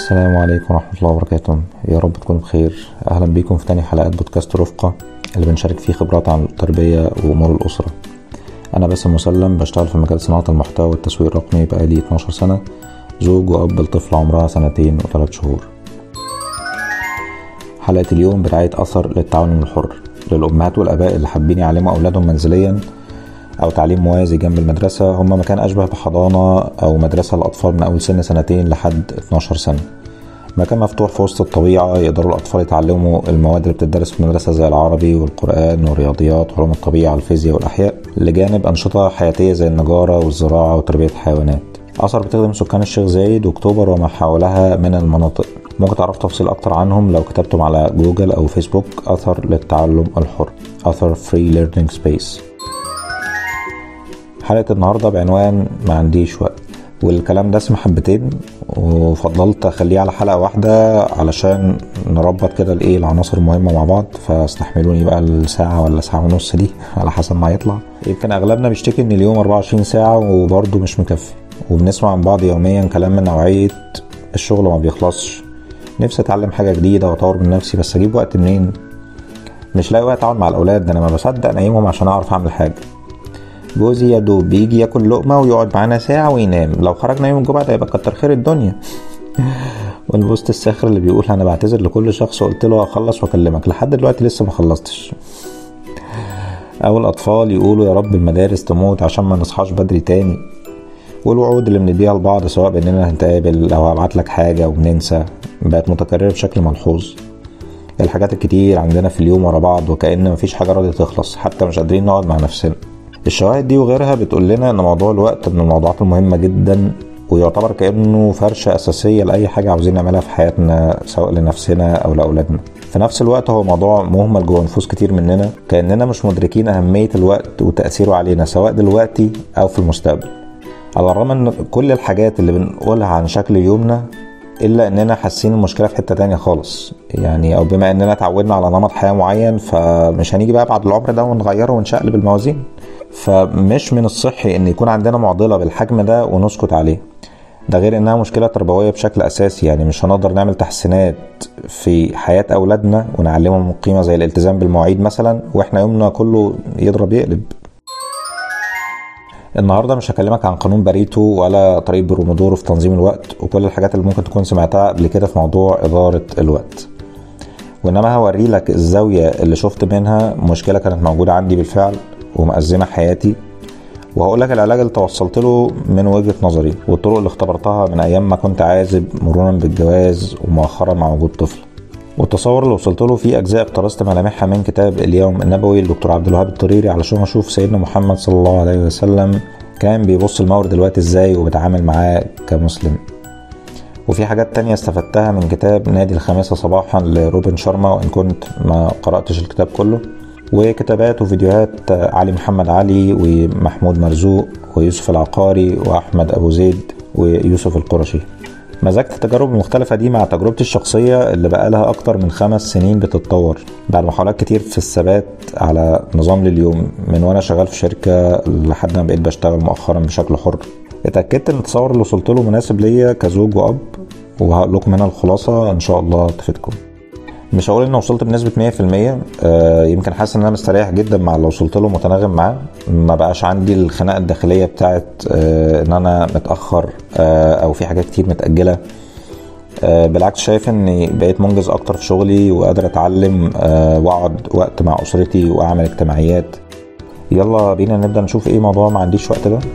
السلام عليكم ورحمة الله وبركاته يا رب تكونوا بخير أهلا بيكم في تاني حلقات بودكاست رفقة اللي بنشارك فيه خبرات عن التربية وأمور الأسرة أنا باسم مسلم بشتغل في مجال صناعة المحتوى والتسويق الرقمي بقالي 12 سنة زوج وأب لطفل عمرها سنتين وثلاث شهور حلقة اليوم برعاية أثر للتعاون الحر للأمهات والآباء اللي حابين يعلموا أولادهم منزليا أو تعليم موازي جنب المدرسة هم مكان أشبه بحضانة أو مدرسة للأطفال من أول سن سنتين لحد 12 سنة مكان مفتوح في وسط الطبيعة يقدروا الأطفال يتعلموا المواد اللي بتدرس في المدرسة زي العربي والقرآن والرياضيات وعلوم الطبيعة والفيزياء والأحياء لجانب أنشطة حياتية زي النجارة والزراعة وتربية الحيوانات أثر بتخدم سكان الشيخ زايد وأكتوبر وما حولها من المناطق ممكن تعرفوا تفاصيل أكتر عنهم لو كتبتم على جوجل أو فيسبوك أثر للتعلم الحر أثر فري ليرنينج سبيس حلقة النهاردة بعنوان ما عنديش وقت والكلام ده اسم حبتين وفضلت اخليه على حلقة واحدة علشان نربط كده الايه العناصر المهمة مع بعض فاستحملوني بقى الساعة ولا ساعة ونص دي على حسب ما يطلع يمكن اغلبنا بيشتكي ان اليوم 24 ساعة وبرضه مش مكفي وبنسمع عن بعض يوميا كلام من نوعية الشغل ما بيخلصش نفسي اتعلم حاجة جديدة واطور من نفسي بس اجيب وقت منين مش لاقي وقت اقعد مع الاولاد ده انا ما بصدق انيمهم عشان اعرف اعمل حاجة جوزي يا دوب بيجي ياكل لقمة ويقعد معانا ساعة وينام لو خرجنا يوم الجمعة ده يبقى كتر خير الدنيا والبوست الساخر اللي بيقول انا بعتذر لكل شخص وقلت له هخلص واكلمك لحد دلوقتي لسه ما خلصتش او الاطفال يقولوا يا رب المدارس تموت عشان ما نصحاش بدري تاني والوعود اللي بنديها لبعض سواء باننا هنتقابل او هبعت لك حاجة وبننسى بقت متكررة بشكل ملحوظ الحاجات الكتير عندنا في اليوم ورا بعض وكأن مفيش حاجة راضية تخلص حتى مش قادرين نقعد مع نفسنا الشواهد دي وغيرها بتقول لنا ان موضوع الوقت من الموضوعات المهمة جدا ويعتبر كأنه فرشة أساسية لأي حاجة عاوزين نعملها في حياتنا سواء لنفسنا أو لأولادنا في نفس الوقت هو موضوع مهمل جوه نفوس كتير مننا كأننا مش مدركين أهمية الوقت وتأثيره علينا سواء دلوقتي أو في المستقبل على الرغم ان كل الحاجات اللي بنقولها عن شكل يومنا الا اننا حاسين المشكله في حته تانية خالص يعني او بما اننا اتعودنا على نمط حياه معين فمش هنيجي بقى بعد العمر ده ونغيره ونشقلب الموازين فمش من الصحي ان يكون عندنا معضله بالحجم ده ونسكت عليه ده غير انها مشكله تربويه بشكل اساسي يعني مش هنقدر نعمل تحسينات في حياه اولادنا ونعلمهم قيمه زي الالتزام بالمواعيد مثلا واحنا يومنا كله يضرب يقلب النهارده مش هكلمك عن قانون باريتو ولا طريقه برومودورو في تنظيم الوقت وكل الحاجات اللي ممكن تكون سمعتها قبل كده في موضوع اداره الوقت وانما هوري لك الزاويه اللي شفت منها مشكله كانت موجوده عندي بالفعل ومأزمه حياتي وهقول لك العلاج اللي توصلت له من وجهه نظري والطرق اللي اختبرتها من ايام ما كنت عازب مرورا بالجواز ومؤخرا مع وجود طفل والتصور اللي وصلت له فيه اجزاء اقتبست ملامحها من كتاب اليوم النبوي للدكتور عبد الوهاب الطريري علشان اشوف سيدنا محمد صلى الله عليه وسلم كان بيبص المورد دلوقتي ازاي وبيتعامل معاه كمسلم وفي حاجات تانية استفدتها من كتاب نادي الخامسة صباحا لروبن شارما وإن كنت ما قرأتش الكتاب كله وكتابات وفيديوهات علي محمد علي ومحمود مرزوق ويوسف العقاري وأحمد أبو زيد ويوسف القرشي مزجت التجارب المختلفة دي مع تجربتي الشخصية اللي بقالها أكتر من خمس سنين بتتطور بعد محاولات كتير في الثبات على نظام لليوم من وأنا شغال في شركة لحد ما بقيت بشتغل مؤخرا بشكل حر اتأكدت إن التصور اللي وصلت له مناسب ليا كزوج وأب وهقول لكم هنا الخلاصة إن شاء الله تفيدكم مش هقول ان وصلت بنسبة 100% آه يمكن حاسس ان انا مستريح جدا مع اللي وصلت له متناغم معاه ما بقاش عندي الخناقة الداخلية بتاعت آه ان انا متأخر آه او في حاجات كتير متأجلة آه بالعكس شايف اني بقيت منجز اكتر في شغلي وقادر اتعلم آه واقعد وقت مع اسرتي واعمل اجتماعيات يلا بينا نبدأ نشوف ايه موضوع ما عنديش وقت ده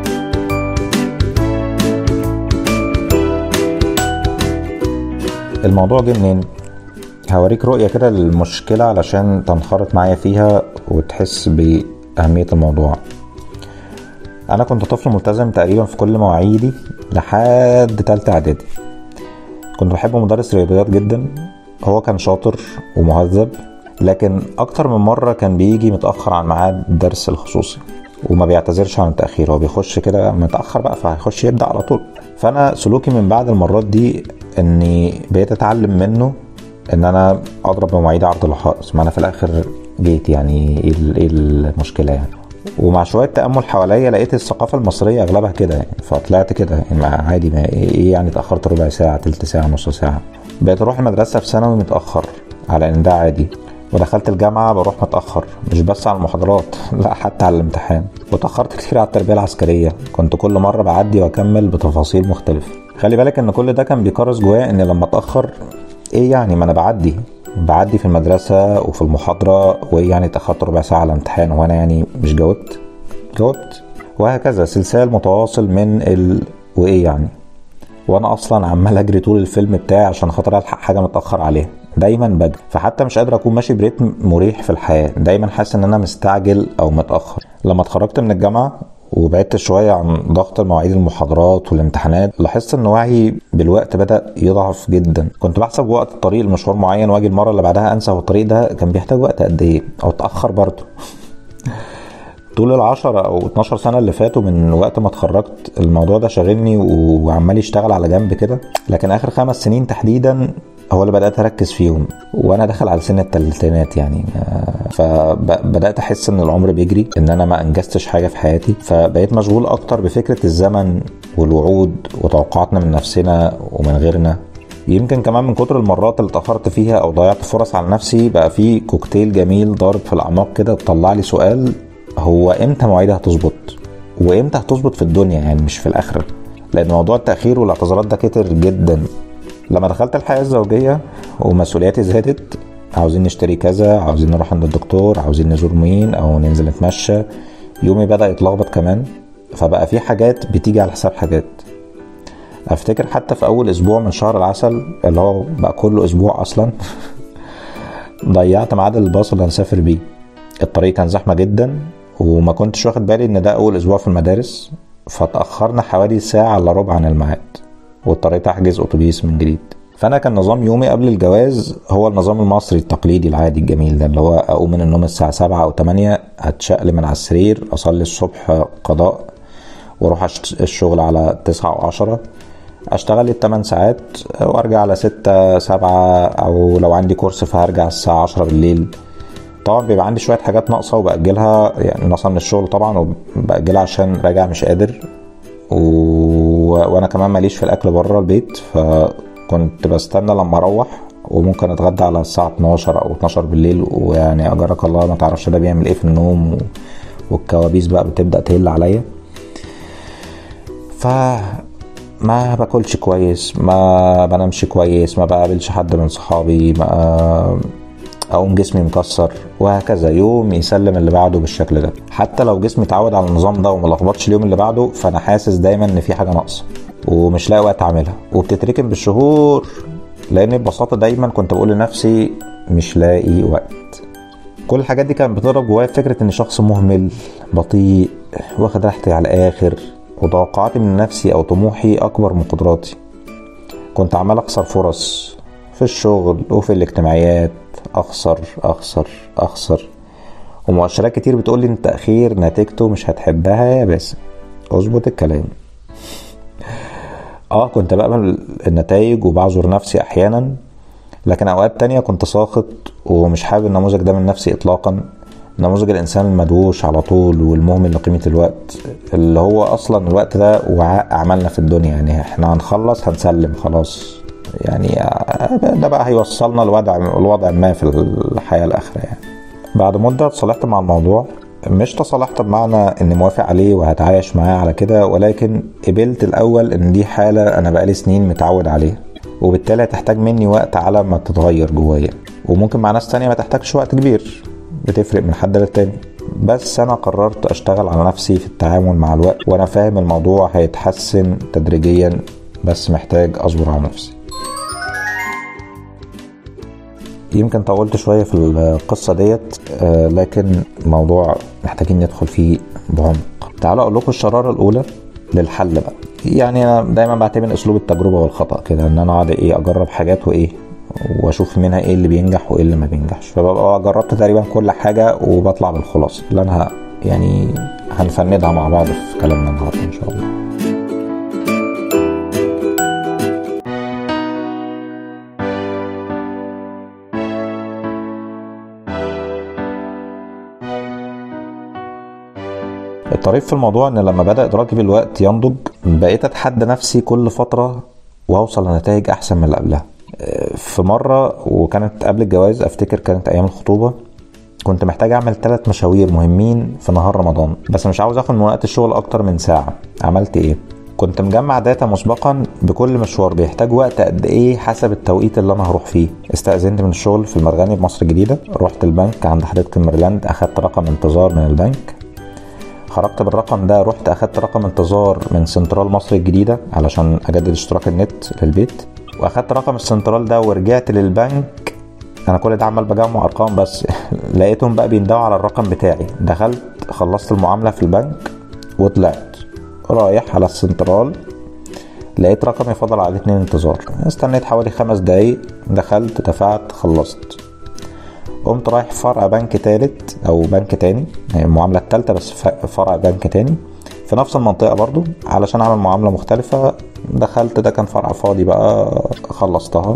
الموضوع جه منين هوريك رؤية كده للمشكلة علشان تنخرط معايا فيها وتحس بأهمية الموضوع أنا كنت طفل ملتزم تقريبا في كل مواعيدي لحد تالتة إعدادي كنت بحب مدرس رياضيات جدا هو كان شاطر ومهذب لكن أكتر من مرة كان بيجي متأخر عن ميعاد الدرس الخصوصي وما بيعتذرش عن التأخير هو بيخش كده متأخر بقى فهيخش يبدأ على طول فأنا سلوكي من بعد المرات دي إني بقيت أتعلم منه ان انا اضرب بمواعيد عرض الحائط ما انا في الاخر جيت يعني ايه المشكله يعني ومع شويه تامل حواليا لقيت الثقافه المصريه اغلبها كده يعني فطلعت كده يعني ما عادي ما ايه يعني اتاخرت ربع ساعه تلت ساعه نص ساعه بقيت اروح المدرسه في ثانوي متاخر على ان ده عادي ودخلت الجامعة بروح متأخر مش بس على المحاضرات لا حتى على الامتحان وتأخرت كتير على التربية العسكرية كنت كل مرة بعدي وأكمل بتفاصيل مختلفة خلي بالك إن كل ده كان بيكرس جوايا إن لما أتأخر إيه يعني ما أنا بعدي بعدي في المدرسة وفي المحاضرة وإيه يعني اتأخرت ربع ساعة على الامتحان وأنا يعني مش جاوبت جاوبت وهكذا سلسال متواصل من ال وإيه يعني وانا اصلا عمال اجري طول الفيلم بتاعي عشان خاطر الحق حاجه متاخر عليها دايما بجري فحتى مش قادر اكون ماشي بريتم مريح في الحياه دايما حاسس ان انا مستعجل او متاخر لما اتخرجت من الجامعه وبعدت شوية عن ضغط المواعيد المحاضرات والامتحانات لاحظت ان وعي بالوقت بدأ يضعف جدا كنت بحسب وقت الطريق لمشوار معين واجي المرة اللي بعدها انسى هو الطريق ده كان بيحتاج وقت قد ايه او اتأخر برضه طول العشرة او 12 سنة اللي فاتوا من وقت ما اتخرجت الموضوع ده شاغلني وعمال يشتغل على جنب كده لكن اخر خمس سنين تحديدا هو اللي بدات اركز فيهم وانا داخل على سن الثلاثينات يعني فبدات احس ان العمر بيجري ان انا ما انجزتش حاجه في حياتي فبقيت مشغول اكتر بفكره الزمن والوعود وتوقعاتنا من نفسنا ومن غيرنا يمكن كمان من كتر المرات اللي اتاخرت فيها او ضيعت فرص على نفسي بقى في كوكتيل جميل ضارب في الاعماق كده طلع لي سؤال هو امتى مواعيدها هتظبط وامتى هتظبط في الدنيا يعني مش في الاخره لان موضوع التاخير والاعتذارات ده كتر جدا لما دخلت الحياه الزوجيه ومسؤولياتي زادت عاوزين نشتري كذا عاوزين نروح عند الدكتور عاوزين نزور مين او ننزل نتمشى يومي بدا يتلخبط كمان فبقى في حاجات بتيجي على حساب حاجات افتكر حتى في اول اسبوع من شهر العسل اللي هو بقى كله اسبوع اصلا ضيعت ميعاد الباص اللي هنسافر بيه الطريق كان زحمه جدا وما كنتش واخد بالي ان ده اول اسبوع في المدارس فتاخرنا حوالي ساعه الا ربع عن الميعاد واضطريت احجز اتوبيس من جديد فانا كان نظام يومي قبل الجواز هو النظام المصري التقليدي العادي الجميل ده اللي هو اقوم من النوم الساعه 7 او 8 اتشقل من على السرير اصلي الصبح قضاء واروح الشغل على 9 او 10 اشتغل الثمان ساعات وارجع على 6 7 او لو عندي كورس فهرجع الساعه 10 بالليل طبعا بيبقى عندي شويه حاجات ناقصه وباجلها يعني ناقصه من الشغل طبعا وباجلها عشان راجع مش قادر و... وانا كمان ماليش في الاكل بره البيت فكنت بستنى لما اروح وممكن اتغدى على الساعه 12 او 12 بالليل ويعني اجرك الله ما تعرفش ده بيعمل ايه في النوم و... والكوابيس بقى بتبدا تهل عليا ف ما باكلش كويس ما بنامش كويس ما بقابلش حد من صحابي ما اقوم جسمي مكسر وهكذا يوم يسلم اللي بعده بالشكل ده حتى لو جسمي اتعود على النظام ده وما لخبطش اليوم اللي بعده فانا حاسس دايما ان في حاجه ناقصه ومش لاقي وقت اعملها وبتتركن بالشهور لان ببساطه دايما كنت بقول لنفسي مش لاقي وقت كل الحاجات دي كانت بتضرب جوايا فكره اني شخص مهمل بطيء واخد راحتي على الاخر وتوقعاتي من نفسي او طموحي اكبر من قدراتي كنت عمال اخسر فرص في الشغل وفي الاجتماعيات اخسر اخسر اخسر ومؤشرات كتير بتقول لي ان التاخير نتيجته مش هتحبها يا باسم اظبط الكلام اه كنت بقبل النتائج وبعذر نفسي احيانا لكن اوقات تانية كنت ساخط ومش حابب النموذج ده من نفسي اطلاقا نموذج الانسان المدووش على طول والمهمل لقيمه الوقت اللي هو اصلا الوقت ده وعاء اعمالنا في الدنيا يعني احنا هنخلص هنسلم خلاص يعني ده بقى هيوصلنا لوضع الوضع ما في الحياه الاخره يعني بعد مده اتصالحت مع الموضوع مش تصالحت بمعنى اني موافق عليه وهتعايش معاه على كده ولكن قبلت الاول ان دي حاله انا بقالي سنين متعود عليها وبالتالي هتحتاج مني وقت على ما تتغير جوايا وممكن مع ناس تانية ما تحتاجش وقت كبير بتفرق من حد للتاني بس انا قررت اشتغل على نفسي في التعامل مع الوقت وانا فاهم الموضوع هيتحسن تدريجيا بس محتاج اصبر على نفسي يمكن طولت شويه في القصه ديت لكن موضوع محتاجين ندخل فيه بعمق تعالوا اقول لكم الشراره الاولى للحل بقى يعني انا دايما بعتمد اسلوب التجربه والخطا كده ان انا اقعد ايه اجرب حاجات وايه واشوف منها ايه اللي بينجح وايه اللي ما بينجحش فببقى جربت تقريبا كل حاجه وبطلع بالخلاصه اللي انا يعني هنفندها مع بعض في كلامنا النهارده ان شاء الله الطريف في الموضوع ان لما بدا ادراكي بالوقت ينضج بقيت اتحدى نفسي كل فتره واوصل لنتائج احسن من اللي قبلها في مره وكانت قبل الجواز افتكر كانت ايام الخطوبه كنت محتاج اعمل ثلاث مشاوير مهمين في نهار رمضان بس مش عاوز اخد من وقت الشغل اكتر من ساعه عملت ايه كنت مجمع داتا مسبقا بكل مشوار بيحتاج وقت قد ايه حسب التوقيت اللي انا هروح فيه استأذنت من الشغل في المرغني بمصر الجديدة رحت البنك عند حديقة ميرلاند اخدت رقم انتظار من البنك خرجت بالرقم ده رحت اخدت رقم انتظار من سنترال مصر الجديدة علشان اجدد اشتراك النت للبيت واخدت رقم السنترال ده ورجعت للبنك انا كل ده عمال بجمع ارقام بس لقيتهم بقى بيندوا على الرقم بتاعي دخلت خلصت المعامله في البنك وطلعت رايح على السنترال لقيت رقمي فضل عليه اتنين انتظار استنيت حوالي خمس دقايق دخلت دفعت خلصت قمت رايح فرع بنك تالت او بنك تاني يعني المعامله التالتة بس فرع بنك تاني في نفس المنطقه برضو علشان اعمل معامله مختلفه دخلت ده كان فرع فاضي بقى خلصتها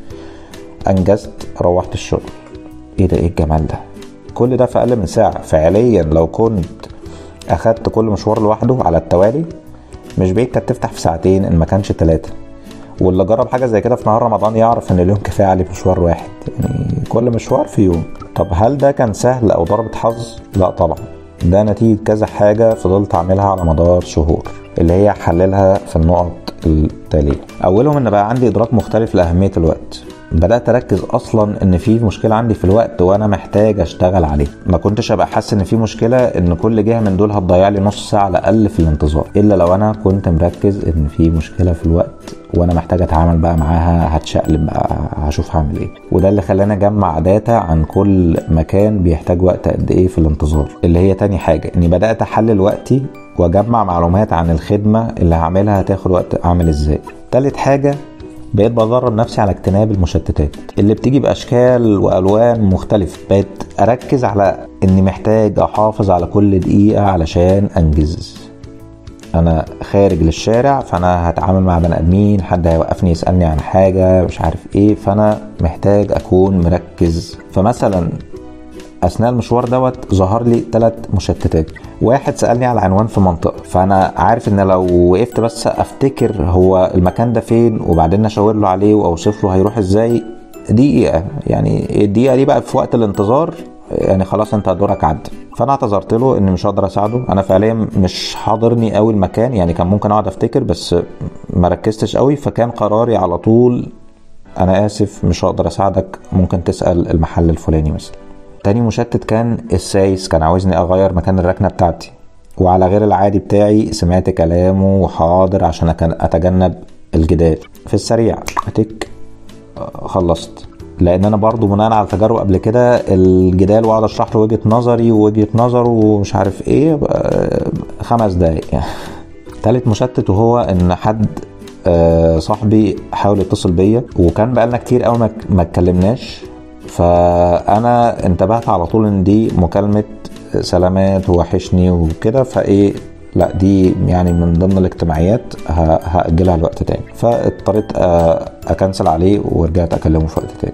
انجزت روحت الشغل ايه ده ايه الجمال ده كل ده في اقل من ساعه فعليا لو كنت اخدت كل مشوار لوحده على التوالي مش بعيد كانت تفتح في ساعتين ان ما كانش ثلاثه واللي جرب حاجه زي كده في نهار رمضان يعرف ان اليوم كفايه عليه مشوار واحد يعني كل مشوار في يوم طب هل ده كان سهل او ضربه حظ لا طبعا ده نتيجه كذا حاجه فضلت اعملها على مدار شهور اللي هي حللها في النقط التاليه اولهم ان بقى عندي ادراك مختلف لاهميه الوقت بدات اركز اصلا ان في مشكله عندي في الوقت وانا محتاج اشتغل عليه ما كنتش ابقى حاسس ان في مشكله ان كل جهه من دول هتضيع لي نص ساعه على الاقل في الانتظار الا لو انا كنت مركز ان في مشكله في الوقت وانا محتاج اتعامل بقى معاها هتشقلب بقى هشوف هعمل ايه وده اللي خلاني اجمع داتا عن كل مكان بيحتاج وقت قد ايه في الانتظار اللي هي تاني حاجه اني بدات احلل وقتي واجمع معلومات عن الخدمه اللي هعملها هتاخد وقت اعمل ازاي تالت حاجه بقيت بدرب نفسي على اجتناب المشتتات اللي بتيجي باشكال والوان مختلفه بقيت اركز على اني محتاج احافظ على كل دقيقه علشان انجز انا خارج للشارع فانا هتعامل مع بني ادمين حد هيوقفني يسالني عن حاجه مش عارف ايه فانا محتاج اكون مركز فمثلا اثناء المشوار دوت ظهر لي ثلاث مشتتات واحد سالني على عنوان في منطقه فانا عارف ان لو وقفت بس افتكر هو المكان ده فين وبعدين اشاور له عليه واوصف له هيروح ازاي دقيقه يعني الدقيقه دي بقى في وقت الانتظار يعني خلاص انت دورك عدى فانا اعتذرت له اني مش هقدر اساعده انا فعليا مش حاضرني قوي المكان يعني كان ممكن اقعد افتكر بس ما ركزتش قوي فكان قراري على طول انا اسف مش هقدر اساعدك ممكن تسال المحل الفلاني مثلا تاني مشتت كان السايس كان عاوزني اغير مكان الركنه بتاعتي وعلى غير العادي بتاعي سمعت كلامه وحاضر عشان اتجنب الجدال في السريع اتك خلصت لان انا برضو بناء على تجارب قبل كده الجدال واقعد اشرح له وجهه نظري ووجهه نظره ومش عارف ايه خمس دقايق تالت مشتت وهو ان حد صاحبي حاول يتصل بيا وكان بقالنا كتير قوي ما اتكلمناش فانا انتبهت على طول ان دي مكالمه سلامات وحشني وكده فايه لا دي يعني من ضمن الاجتماعيات هاجلها لوقت تاني فاضطريت اكنسل عليه ورجعت اكلمه في وقت تاني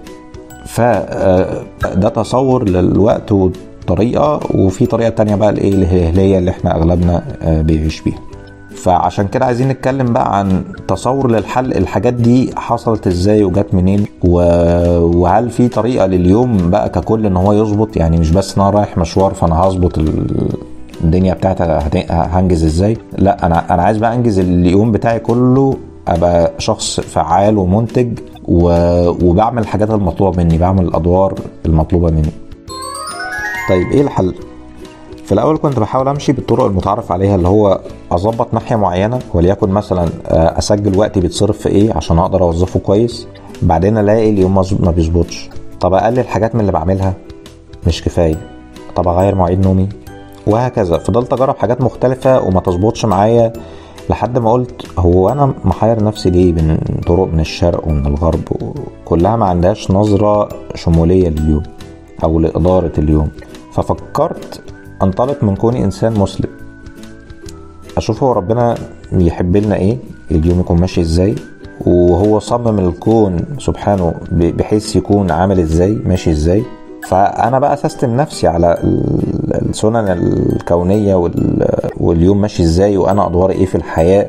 فده تصور للوقت والطريقه وفي طريقه تانية بقى الايه الهلهليه اللي احنا اغلبنا بيعيش بيها فعشان كده عايزين نتكلم بقى عن تصور للحل الحاجات دي حصلت ازاي وجت منين و... وهل في طريقه لليوم بقى ككل ان هو يظبط يعني مش بس ان انا رايح مشوار فانا هظبط الدنيا بتاعتي هنجز ازاي لا انا انا عايز بقى انجز اليوم بتاعي كله ابقى شخص فعال ومنتج و... وبعمل الحاجات المطلوبه مني بعمل الادوار المطلوبه مني طيب ايه الحل في الاول كنت بحاول امشي بالطرق المتعارف عليها اللي هو اظبط ناحيه معينه وليكن مثلا اسجل وقتي بيتصرف في ايه عشان اقدر اوظفه كويس بعدين الاقي اليوم ما بيظبطش طب اقلل حاجات من اللي بعملها مش كفايه طب اغير مواعيد نومي وهكذا فضلت اجرب حاجات مختلفه وما تظبطش معايا لحد ما قلت هو انا محير نفسي ليه من طرق من الشرق ومن الغرب كلها ما عندهاش نظره شموليه لليوم او لاداره اليوم ففكرت انطلق من كوني انسان مسلم اشوف هو ربنا يحب لنا ايه اليوم يكون ماشي ازاي وهو صمم الكون سبحانه بحيث يكون عامل ازاي ماشي ازاي فانا بقى سيستم نفسي على ال- السنن الكونيه وال- واليوم ماشي ازاي وانا ادواري ايه في الحياه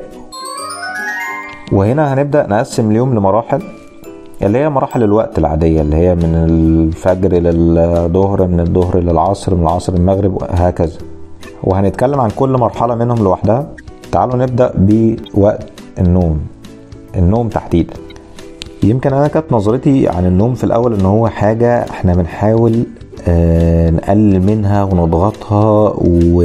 وهنا هنبدا نقسم اليوم لمراحل اللي هي مراحل الوقت العاديه اللي هي من الفجر للظهر من الظهر للعصر من العصر للمغرب وهكذا وهنتكلم عن كل مرحله منهم لوحدها تعالوا نبدا بوقت النوم النوم تحديدا يمكن انا كانت نظرتي عن النوم في الاول ان هو حاجه احنا بنحاول آه، نقلل منها ونضغطها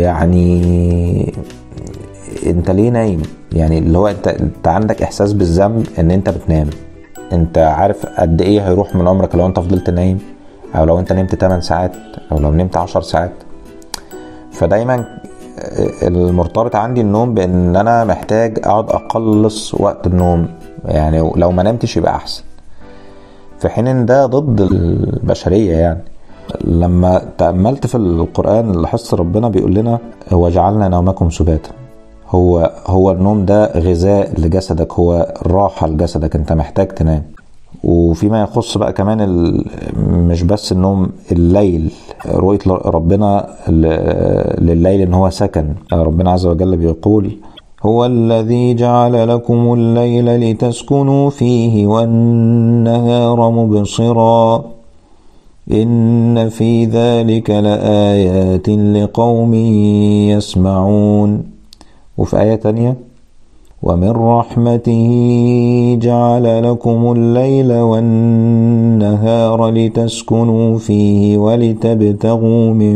ويعني انت ليه نايم يعني اللي هو انت انت عندك احساس بالذنب ان انت بتنام انت عارف قد ايه هيروح من عمرك لو انت فضلت نايم او لو انت نمت 8 ساعات او لو نمت 10 ساعات فدايما المرتبط عندي النوم بان انا محتاج اقعد اقلص وقت النوم يعني لو ما نمتش يبقى احسن في حين ان ده ضد البشريه يعني لما تاملت في القران لاحظت ربنا بيقول لنا وجعلنا نومكم سباتا هو هو النوم ده غذاء لجسدك هو راحه لجسدك انت محتاج تنام وفيما يخص بقى كمان ال- مش بس النوم الليل رؤية ربنا ل- لليل ان هو سكن ربنا عز وجل بيقول هو الذي جعل لكم الليل لتسكنوا فيه والنهار مبصرا إن في ذلك لآيات لقوم يسمعون وفي آية تانية ومن رحمته جعل لكم الليل والنهار لتسكنوا فيه ولتبتغوا من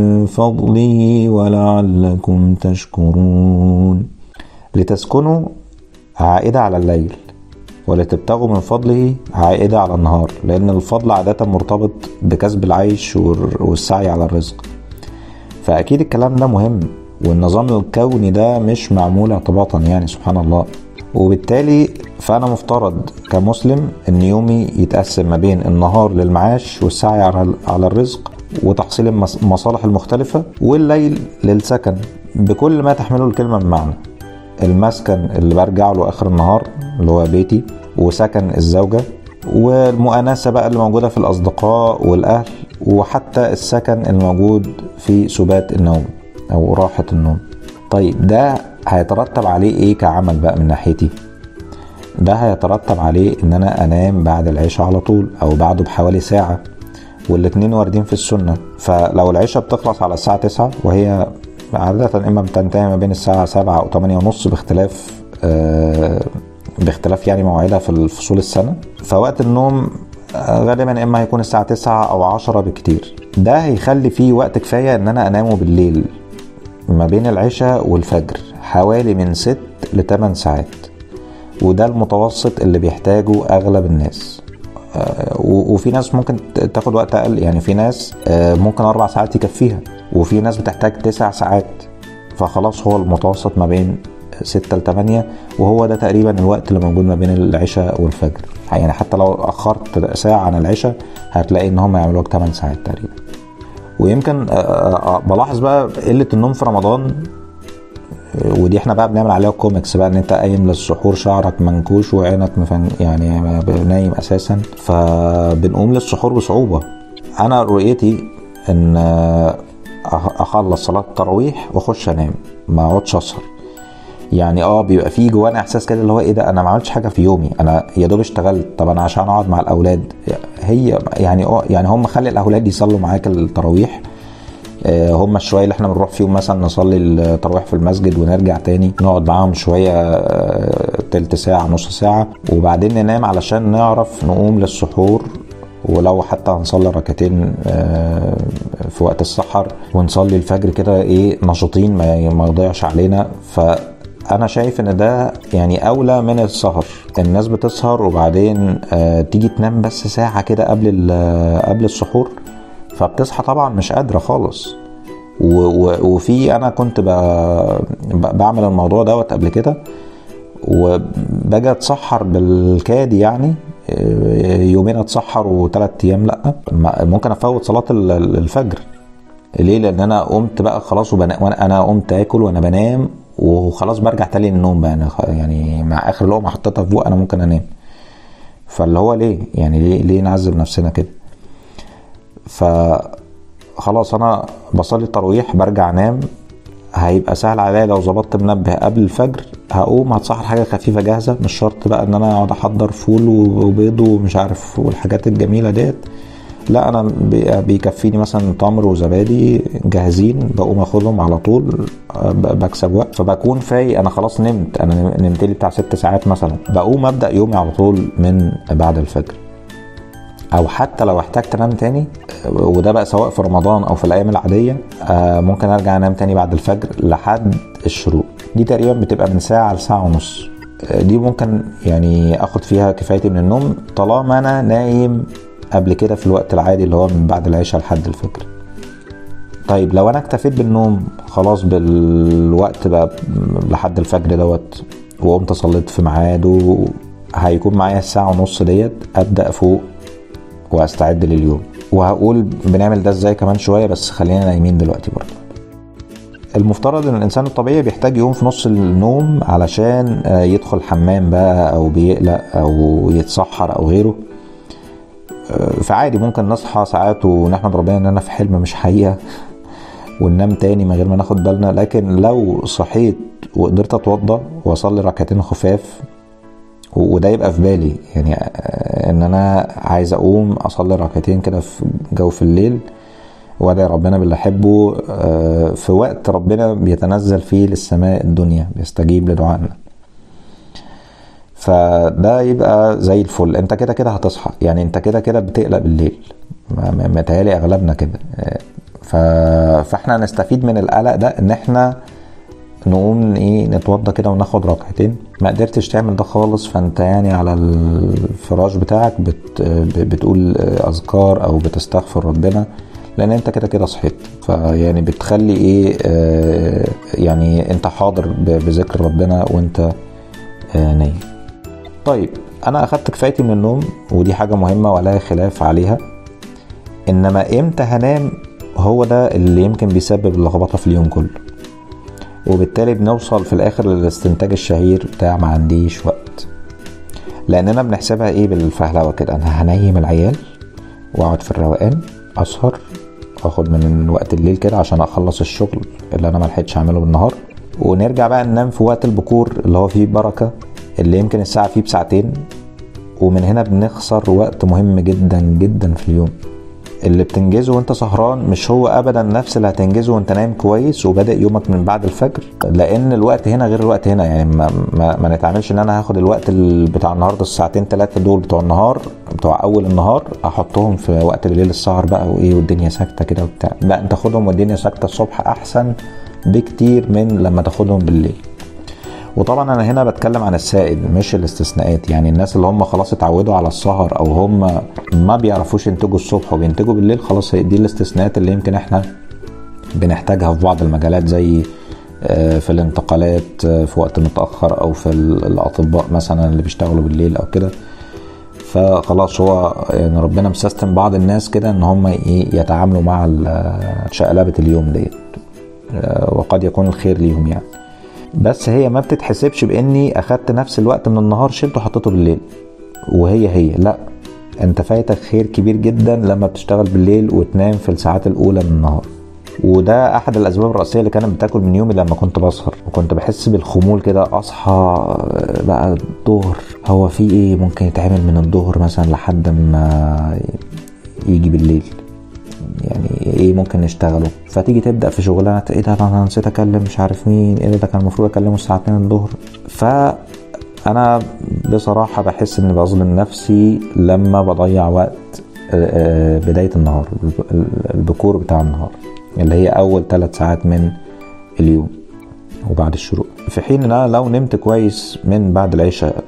فضله ولعلكم تشكرون لتسكنوا عائدة على الليل ولتبتغوا من فضله عائدة على النهار لأن الفضل عادة مرتبط بكسب العيش والر- والسعي على الرزق فأكيد الكلام ده مهم والنظام الكوني ده مش معمول اعتباطا يعني سبحان الله وبالتالي فأنا مفترض كمسلم إن يومي يتقسم ما بين النهار للمعاش والسعي على على الرزق وتحصيل المص- المصالح المختلفة والليل للسكن بكل ما تحمله الكلمة من معنى المسكن اللي برجع له اخر النهار اللي هو بيتي وسكن الزوجه والمؤانسه بقى اللي موجوده في الاصدقاء والاهل وحتى السكن الموجود في سبات النوم او راحه النوم طيب ده هيترتب عليه ايه كعمل بقى من ناحيتي ده هيترتب عليه ان انا انام بعد العشاء على طول او بعده بحوالي ساعه والاتنين واردين في السنة فلو العشاء بتخلص على الساعة 9 وهي عادة إما بتنتهي ما بين الساعة 7 أو 8 ونص باختلاف آه، باختلاف يعني مواعيدها في الفصول السنة فوقت النوم آه، غالبا إما هيكون الساعة 9 أو 10 بكتير ده هيخلي فيه وقت كفاية إن أنا أنامه بالليل ما بين العشاء والفجر حوالي من 6 ل 8 ساعات وده المتوسط اللي بيحتاجه أغلب الناس آه، و- وفي ناس ممكن ت- تاخد وقت اقل يعني في ناس آه، ممكن اربع ساعات يكفيها وفي ناس بتحتاج تسع ساعات فخلاص هو المتوسط ما بين ستة لتمانية وهو ده تقريبا الوقت اللي موجود ما بين العشاء والفجر يعني حتى لو اخرت ساعة عن العشاء هتلاقي ان هم يعملوا لك 8 ساعات تقريبا ويمكن آه، آه، آه، بلاحظ بقى قلة النوم في رمضان ودي احنا بقى بنعمل عليها كوميكس بقى ان انت قايم للسحور شعرك منكوش وعينك مفن يعني نايم اساسا فبنقوم للسحور بصعوبه انا رؤيتي ان أخ- اخلص صلاه التراويح واخش انام ما اقعدش اسهر يعني اه بيبقى في جوانا احساس كده اللي هو ايه ده انا ما عملتش حاجه في يومي انا يا دوب اشتغلت طب انا عشان اقعد مع الاولاد هي يعني اه يعني هم خلي الاولاد يصلوا معاك التراويح آه، هم الشويه اللي احنا بنروح فيهم مثلا نصلي التراويح في المسجد ونرجع تاني نقعد معاهم شويه آه، تلت ساعه نص ساعه وبعدين ننام علشان نعرف نقوم للسحور ولو حتى هنصلي ركعتين آه، في وقت السحر ونصلي الفجر كده ايه نشيطين ما ما يضيعش علينا فانا شايف ان ده يعني اولى من السهر الناس بتسهر وبعدين آه، تيجي تنام بس ساعه كده قبل ال- قبل السحور فبتصحى طبعا مش قادره خالص و و وفي انا كنت ب ب- بعمل الموضوع دوت قبل كده وباجي اتسحر بالكاد يعني آه، يومين اتسحر وثلاث ايام لا ما- ممكن افوت صلاه ال- ال- الفجر ليه لان انا قمت بقى خلاص وبنا... وانا انا قمت اكل وانا بنام وخلاص برجع تاني للنوم بقى يعني خ- يعني مع اخر لقمه حطيتها في بوق انا ممكن انام فاللي هو ليه يعني ليه ليه نعذب نفسنا كده ف خلاص انا بصلي التراويح برجع انام هيبقى سهل عليا لو ظبطت منبه قبل الفجر هقوم هتصحر حاجه خفيفه جاهزه مش شرط بقى ان انا اقعد احضر فول وبيض ومش عارف والحاجات الجميله ديت لا انا بيكفيني مثلا تمر وزبادي جاهزين بقوم اخدهم على طول بكسب وقت فبكون فايق انا خلاص نمت انا نمت لي بتاع ست ساعات مثلا بقوم ابدا يومي على طول من بعد الفجر او حتى لو احتجت انام تاني وده بقى سواء في رمضان او في الايام العاديه آه، ممكن ارجع انام تاني بعد الفجر لحد الشروق دي تقريبا بتبقى من ساعه لساعه ونص آه، دي ممكن يعني اخد فيها كفايتي من النوم طالما انا نايم قبل كده في الوقت العادي اللي هو من بعد العشاء لحد الفجر طيب لو انا اكتفيت بالنوم خلاص بالوقت بقى لحد الفجر دوت وقمت صليت في ميعاده هيكون معايا الساعة ونص ديت ابدأ افوق واستعد لليوم وهقول بنعمل ده ازاي كمان شويه بس خلينا نايمين دلوقتي برضه المفترض ان الانسان الطبيعي بيحتاج يقوم في نص النوم علشان آه، يدخل حمام بقى او بيقلق او يتسحر او غيره آه، فعادي ممكن نصحى ساعات ونحمد ربنا اننا في حلم مش حقيقه وننام تاني من غير ما ناخد بالنا لكن لو صحيت وقدرت اتوضى واصلي ركعتين خفاف وده يبقى في بالي يعني آه، ان انا عايز اقوم اصلي ركعتين كده في جو في الليل وادعي ربنا باللي احبه آه، في وقت ربنا بيتنزل فيه للسماء الدنيا بيستجيب لدعائنا فده يبقى زي الفل انت كده كده هتصحى يعني انت كده كده بتقلق بالليل متهيألي اغلبنا كده آه، فاحنا نستفيد من القلق ده ان احنا نقوم ايه نتوضى كده وناخد ركعتين ما قدرتش تعمل ده خالص فانت يعني على الفراش بتاعك بت بتقول اذكار او بتستغفر ربنا لان انت كده كده صحيت فيعني بتخلي ايه آه يعني انت حاضر بذكر ربنا وانت آه نايم طيب انا اخدت كفايتي من النوم ودي حاجه مهمه ولا خلاف عليها انما امتى هنام هو ده اللي يمكن بيسبب اللخبطه في اليوم كله وبالتالي بنوصل في الاخر للاستنتاج الشهير بتاع ما عنديش وقت لاننا بنحسبها ايه بالفهلوه كده انا هنيم العيال واقعد في الروقان اسهر واخد من وقت الليل كده عشان اخلص الشغل اللي انا ملحقتش اعمله بالنهار ونرجع بقى ننام في وقت البكور اللي هو فيه بركه اللي يمكن الساعه فيه بساعتين ومن هنا بنخسر وقت مهم جدا جدا في اليوم اللي بتنجزه وانت سهران مش هو ابدا نفس اللي هتنجزه وانت نايم كويس وبادئ يومك من بعد الفجر لان الوقت هنا غير الوقت هنا يعني ما, ما, ما نتعاملش ان انا هاخد الوقت بتاع النهارده الساعتين ثلاثه دول بتوع النهار بتوع اول النهار احطهم في وقت بالليل السهر بقى وايه والدنيا ساكته كده وبتاع لا انت خدهم والدنيا ساكته الصبح احسن بكتير من لما تاخدهم بالليل وطبعا انا هنا بتكلم عن السائد مش الاستثناءات يعني الناس اللي هم خلاص اتعودوا على السهر او هم ما بيعرفوش ينتجوا الصبح وبينتجوا بالليل خلاص دي الاستثناءات اللي يمكن احنا بنحتاجها في بعض المجالات زي آه، في الانتقالات آه، في وقت متاخر او في الاطباء مثلا اللي بيشتغلوا بالليل او كده فخلاص هو يعني ربنا مسيستم بعض الناس كده ان هم يتعاملوا مع شقلبه اليوم ديت آه، وقد يكون الخير ليهم يعني بس هي ما بتتحسبش باني اخدت نفس الوقت من النهار شلته وحطيته بالليل وهي هي لا انت فايتك خير كبير جدا لما بتشتغل بالليل وتنام في الساعات الاولى من النهار وده احد الاسباب الرئيسيه اللي كانت بتاكل من يومي لما كنت بسهر وكنت بحس بالخمول كده اصحى بقى الظهر هو في ايه ممكن يتعمل من الظهر مثلا لحد ما يجي بالليل يعني ايه ممكن نشتغله فتيجي تبدا في شغلانه ايه ده انا نسيت اكلم مش عارف مين ايه ده كان المفروض اكلمه الساعه 2 الظهر ف انا بصراحه بحس اني بظلم نفسي لما بضيع وقت آه، آه، بدايه النهار البكور بتاع النهار اللي هي اول ثلاث ساعات من اليوم وبعد الشروق في حين ان انا لو نمت كويس من بعد العشاء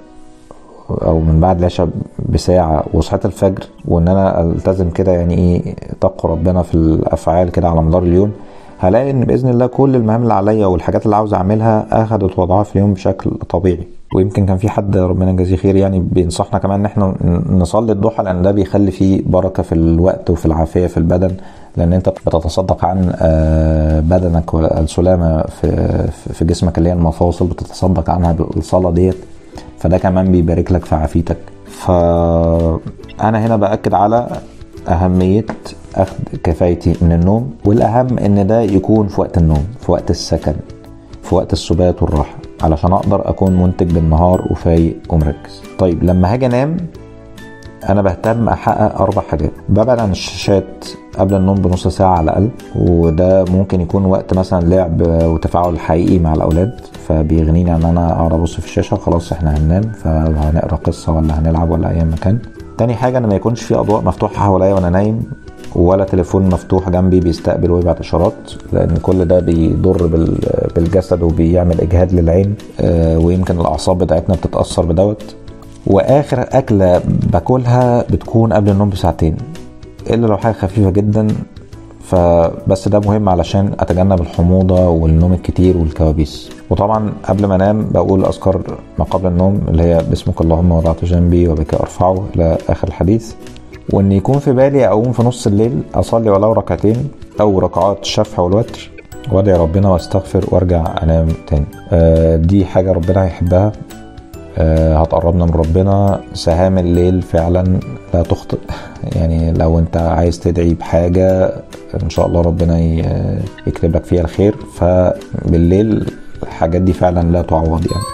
او من بعد العشاء بساعه وصحيت الفجر وان انا التزم كده يعني ايه تقوى ربنا في الافعال كده على مدار اليوم هلاقي ان باذن الله كل المهام اللي عليا والحاجات اللي عاوز اعملها اخدت وضعها في اليوم بشكل طبيعي ويمكن كان في حد ربنا يجازيه خير يعني بينصحنا كمان ان احنا نصلي الضحى لان ده بيخلي فيه بركه في الوقت وفي العافيه في البدن لان انت بتتصدق عن آه، بدنك والسلامه في في جسمك اللي هي المفاصل بتتصدق عنها بالصلاه ديت فده كمان بيبارك لك في عافيتك فانا هنا باكد على اهميه اخد كفايتي من النوم والاهم ان ده يكون في وقت النوم في وقت السكن في وقت السبات والراحه علشان اقدر اكون منتج بالنهار وفايق ومركز طيب لما هاجي انام انا بهتم احقق اربع حاجات ببعد عن الشاشات قبل النوم بنص ساعة على الأقل وده ممكن يكون وقت مثلا لعب وتفاعل حقيقي مع الأولاد فبيغنيني عن أنا أقعد أبص في الشاشة خلاص إحنا هننام فهنقرا قصة ولا هنلعب ولا أي مكان تاني حاجة إن ما يكونش في أضواء مفتوحة حواليا وأنا نايم ولا تليفون مفتوح جنبي بيستقبل ويبعت اشارات لان كل ده بيضر بالجسد وبيعمل اجهاد للعين ويمكن الاعصاب بتاعتنا بتتاثر بدوت واخر اكله باكلها بتكون قبل النوم بساعتين الا لو حاجه خفيفه جدا فبس ده مهم علشان اتجنب الحموضه والنوم الكتير والكوابيس وطبعا قبل ما انام بقول اذكار ما قبل النوم اللي هي باسمك اللهم وضعت جنبي وبك ارفعه الى اخر الحديث وان يكون في بالي اقوم في نص الليل اصلي ولو ركعتين او ركعات الشفع والوتر وادعي ربنا واستغفر وارجع انام تاني آه دي حاجه ربنا هيحبها آه هتقربنا من ربنا سهام الليل فعلا لا تخطئ يعني لو انت عايز تدعي بحاجة ان شاء الله ربنا يكتب لك فيها الخير فبالليل الحاجات دي فعلا لا تعوض يعني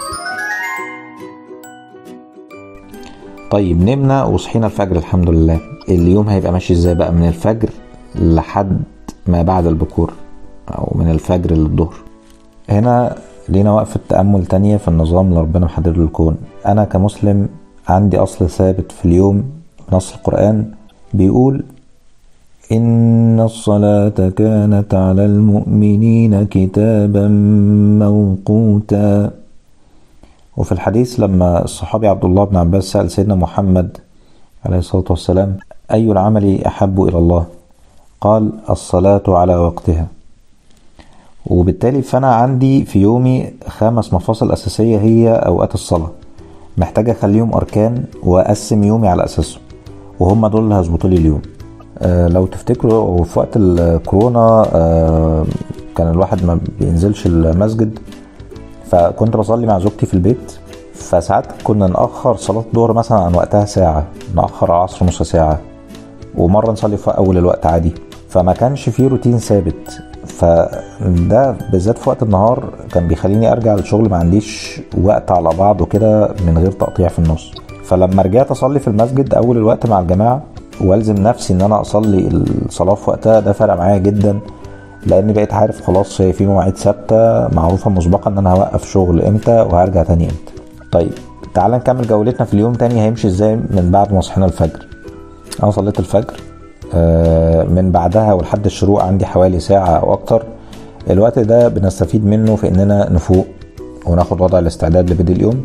طيب نمنا وصحينا الفجر الحمد لله اليوم هيبقى ماشي ازاي بقى من الفجر لحد ما بعد البكور او من الفجر للظهر هنا لينا وقفة تأمل تانية في النظام اللي ربنا محدده للكون أنا كمسلم عندي أصل ثابت في اليوم نص القرآن بيقول إن الصلاة كانت على المؤمنين كتابا موقوتا وفي الحديث لما الصحابي عبد الله بن عباس سأل سيدنا محمد عليه الصلاة والسلام أي العمل أحب إلى الله قال الصلاة على وقتها وبالتالي فأنا عندي في يومي خمس مفاصل أساسية هي أوقات الصلاة محتاج أخليهم أركان وأقسم يومي على أساسهم وهم دول اللي هيظبطوا لي اليوم أه لو تفتكروا في وقت الكورونا أه كان الواحد ما بينزلش المسجد فكنت بصلي مع زوجتي في البيت فساعات كنا نأخر صلاة الظهر مثلا عن وقتها ساعة نأخر العصر نص ساعة ومرة نصلي في أول الوقت عادي فما كانش فيه روتين ثابت فده بالذات في وقت النهار كان بيخليني ارجع للشغل ما عنديش وقت على بعض وكده من غير تقطيع في النص فلما رجعت اصلي في المسجد اول الوقت مع الجماعه والزم نفسي ان انا اصلي الصلاه في وقتها ده فرق معايا جدا لاني بقيت عارف خلاص في مواعيد ثابته معروفه مسبقا ان انا هوقف شغل امتى وهرجع تاني امتى طيب تعال نكمل جولتنا في اليوم تاني هيمشي ازاي من بعد ما صحينا الفجر انا صليت الفجر من بعدها ولحد الشروق عندي حوالي ساعة أو أكتر الوقت ده بنستفيد منه في إننا نفوق وناخد وضع الاستعداد لبدء اليوم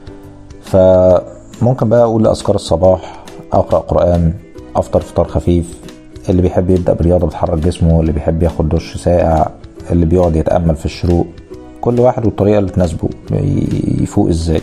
فممكن بقى أقول أذكار الصباح أقرأ قرآن أفطر فطار خفيف اللي بيحب يبدأ برياضة بتحرك جسمه اللي بيحب ياخد دش ساقع اللي بيقعد يتأمل في الشروق كل واحد والطريقة اللي تناسبه يفوق ازاي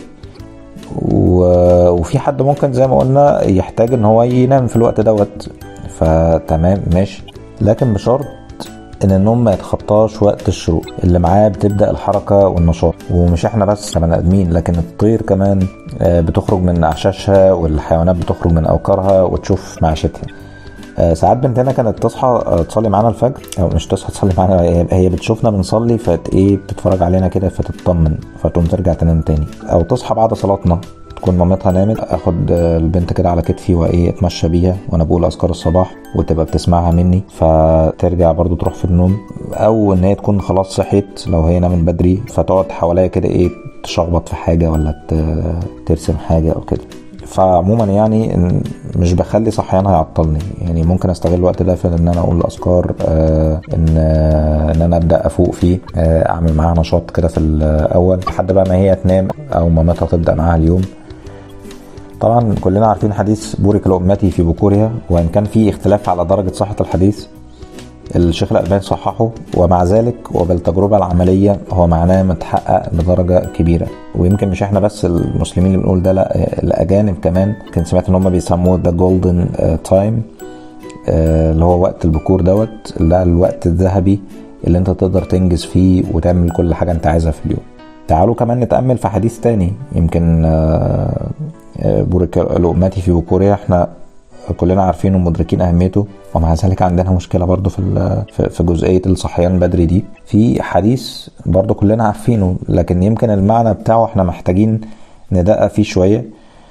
وفي حد ممكن زي ما قلنا يحتاج ان هو ينام في الوقت دوت فتمام ماشي لكن بشرط ان النوم ما يتخطاش وقت الشروق اللي معاه بتبدا الحركه والنشاط ومش احنا بس كبني ادمين لكن الطير كمان بتخرج من اعشاشها والحيوانات بتخرج من اوكارها وتشوف معيشتها ساعات بنتنا كانت تصحى تصلي معانا الفجر او مش تصحى تصلي معانا هي بتشوفنا بنصلي فت ايه بتتفرج علينا كده فتطمن فتقوم ترجع تنام تاني او تصحى بعد صلاتنا تكون مامتها نامت اخد البنت كده على كتفي وايه اتمشى بيها وانا بقول اذكار الصباح وتبقى بتسمعها مني فترجع برضو تروح في النوم او ان هي تكون خلاص صحيت لو هي نامت بدري فتقعد حواليا كده ايه تشخبط في حاجه ولا ترسم حاجه او كده فعموما يعني مش بخلي صحيانها يعطلني يعني ممكن استغل الوقت ده في ان انا اقول اذكار آه ان آه ان انا ابدا افوق فيه آه اعمل معاها نشاط كده في الاول لحد بقى ما هي تنام او مامتها تبدا معاها اليوم طبعا كلنا عارفين حديث بورك لأمتي في بكورها وإن كان في اختلاف على درجة صحة الحديث الشيخ الألباني صححه ومع ذلك وبالتجربة العملية هو معناه متحقق بدرجة كبيرة ويمكن مش احنا بس المسلمين اللي بنقول ده لا الأجانب كمان كنت سمعت إن هم بيسموه ذا جولدن تايم اللي هو وقت البكور دوت ده الوقت الذهبي اللي انت تقدر تنجز فيه وتعمل كل حاجة انت عايزها في اليوم تعالوا كمان نتأمل في حديث تاني يمكن بورك لأمتي في بكورها احنا كلنا عارفين ومدركين اهميته ومع ذلك عندنا مشكله برضو في في جزئيه الصحيان بدري دي في حديث برضو كلنا عارفينه لكن يمكن المعنى بتاعه احنا محتاجين ندقق فيه شويه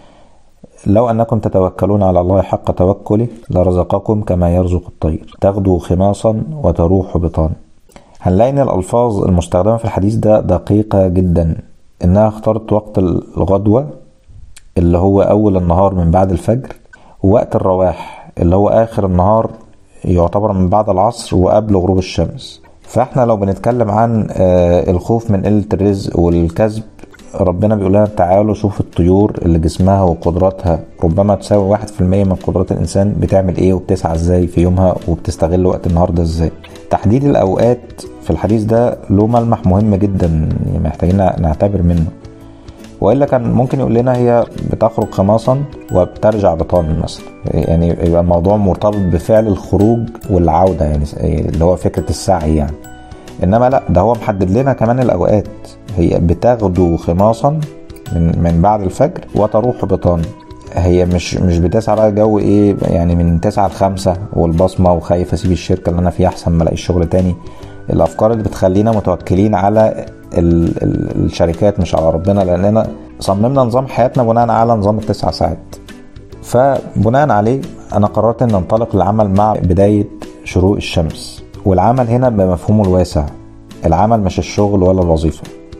لو أنكم تتوكلون على الله حق توكله لرزقكم كما يرزق الطير تغدو خماصا وتروح بطان هنلاقي ان الالفاظ المستخدمه في الحديث ده دقيقه جدا انها اختارت وقت الغدوه اللي هو اول النهار من بعد الفجر ووقت الرواح اللي هو اخر النهار يعتبر من بعد العصر وقبل غروب الشمس فاحنا لو بنتكلم عن الخوف من قله الرزق والكذب ربنا بيقول لنا تعالوا شوفوا الطيور اللي جسمها وقدراتها ربما تساوي واحد في المية من قدرات الإنسان بتعمل إيه وبتسعى إزاي في يومها وبتستغل وقت النهار ده إزاي تحديد الأوقات في الحديث ده له ملمح مهم جدا محتاجين نعتبر منه والا كان ممكن يقول لنا هي بتخرج خماصا وبترجع بطان مثلا يعني يبقى الموضوع مرتبط بفعل الخروج والعوده يعني اللي هو فكره السعي يعني انما لا ده هو محدد لنا كمان الاوقات هي بتغدو خماصا من من بعد الفجر وتروح بطان هي مش مش بتسعى بقى جو ايه يعني من تسعة لخمسة والبصمة وخايف اسيب الشركة اللي انا فيها احسن ما الاقي شغل تاني الافكار اللي بتخلينا متوكلين على ال ال الشركات مش على ربنا لاننا صممنا نظام حياتنا بناء على نظام التسع ساعات فبناء عليه انا قررت ان انطلق للعمل مع بداية شروق الشمس والعمل هنا بمفهومه الواسع العمل مش الشغل ولا الوظيفة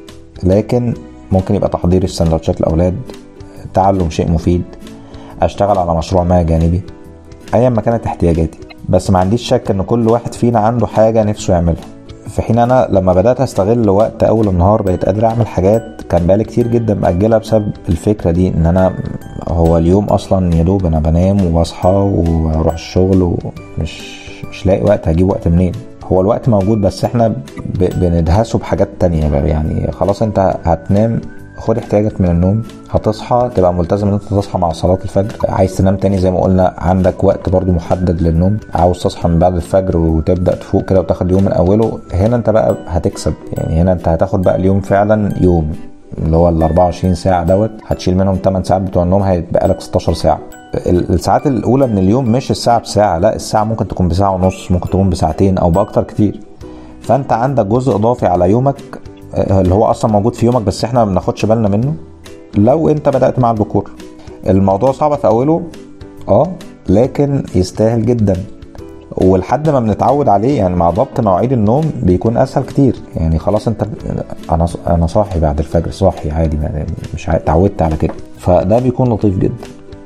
لكن ممكن يبقى تحضير السندوتشات الأولاد تعلم شيء مفيد أشتغل على مشروع ما جانبي أيا ما كانت احتياجاتي بس ما عنديش شك إن كل واحد فينا عنده حاجة نفسه يعملها في حين أنا لما بدأت أستغل وقت أول النهار بقيت قادر أعمل حاجات كان بقالي كتير جدا مأجلها بسبب الفكرة دي إن أنا هو اليوم أصلا يا دوب أنا بنام وبصحى وأروح الشغل ومش مش لاقي وقت هجيب وقت منين هو الوقت موجود بس احنا بندهسه بحاجات تانية بقى يعني خلاص انت هتنام خد احتياجك من النوم هتصحى تبقى ملتزم ان انت تصحى مع صلاة الفجر عايز تنام تاني زي ما قلنا عندك وقت برضو محدد للنوم عاوز تصحى من بعد الفجر وتبدأ تفوق كده وتاخد يوم من اوله هنا انت بقى هتكسب يعني هنا انت هتاخد بقى اليوم فعلا يوم اللي هو ال 24 ساعة دوت هتشيل منهم 8 ساعات بتوع النوم هيتبقى لك 16 ساعة الساعات الاولى من اليوم مش الساعه بساعه لا الساعه ممكن تكون بساعه ونص ممكن تكون بساعتين او باكتر كتير فانت عندك جزء اضافي على يومك اللي هو اصلا موجود في يومك بس احنا ما بناخدش بالنا منه لو انت بدات مع البكور الموضوع صعب في اوله اه لكن يستاهل جدا ولحد ما بنتعود عليه يعني مع ضبط مواعيد النوم بيكون اسهل كتير يعني خلاص انت انا انا صاحي بعد الفجر صاحي عادي مش اتعودت على كده فده بيكون لطيف جدا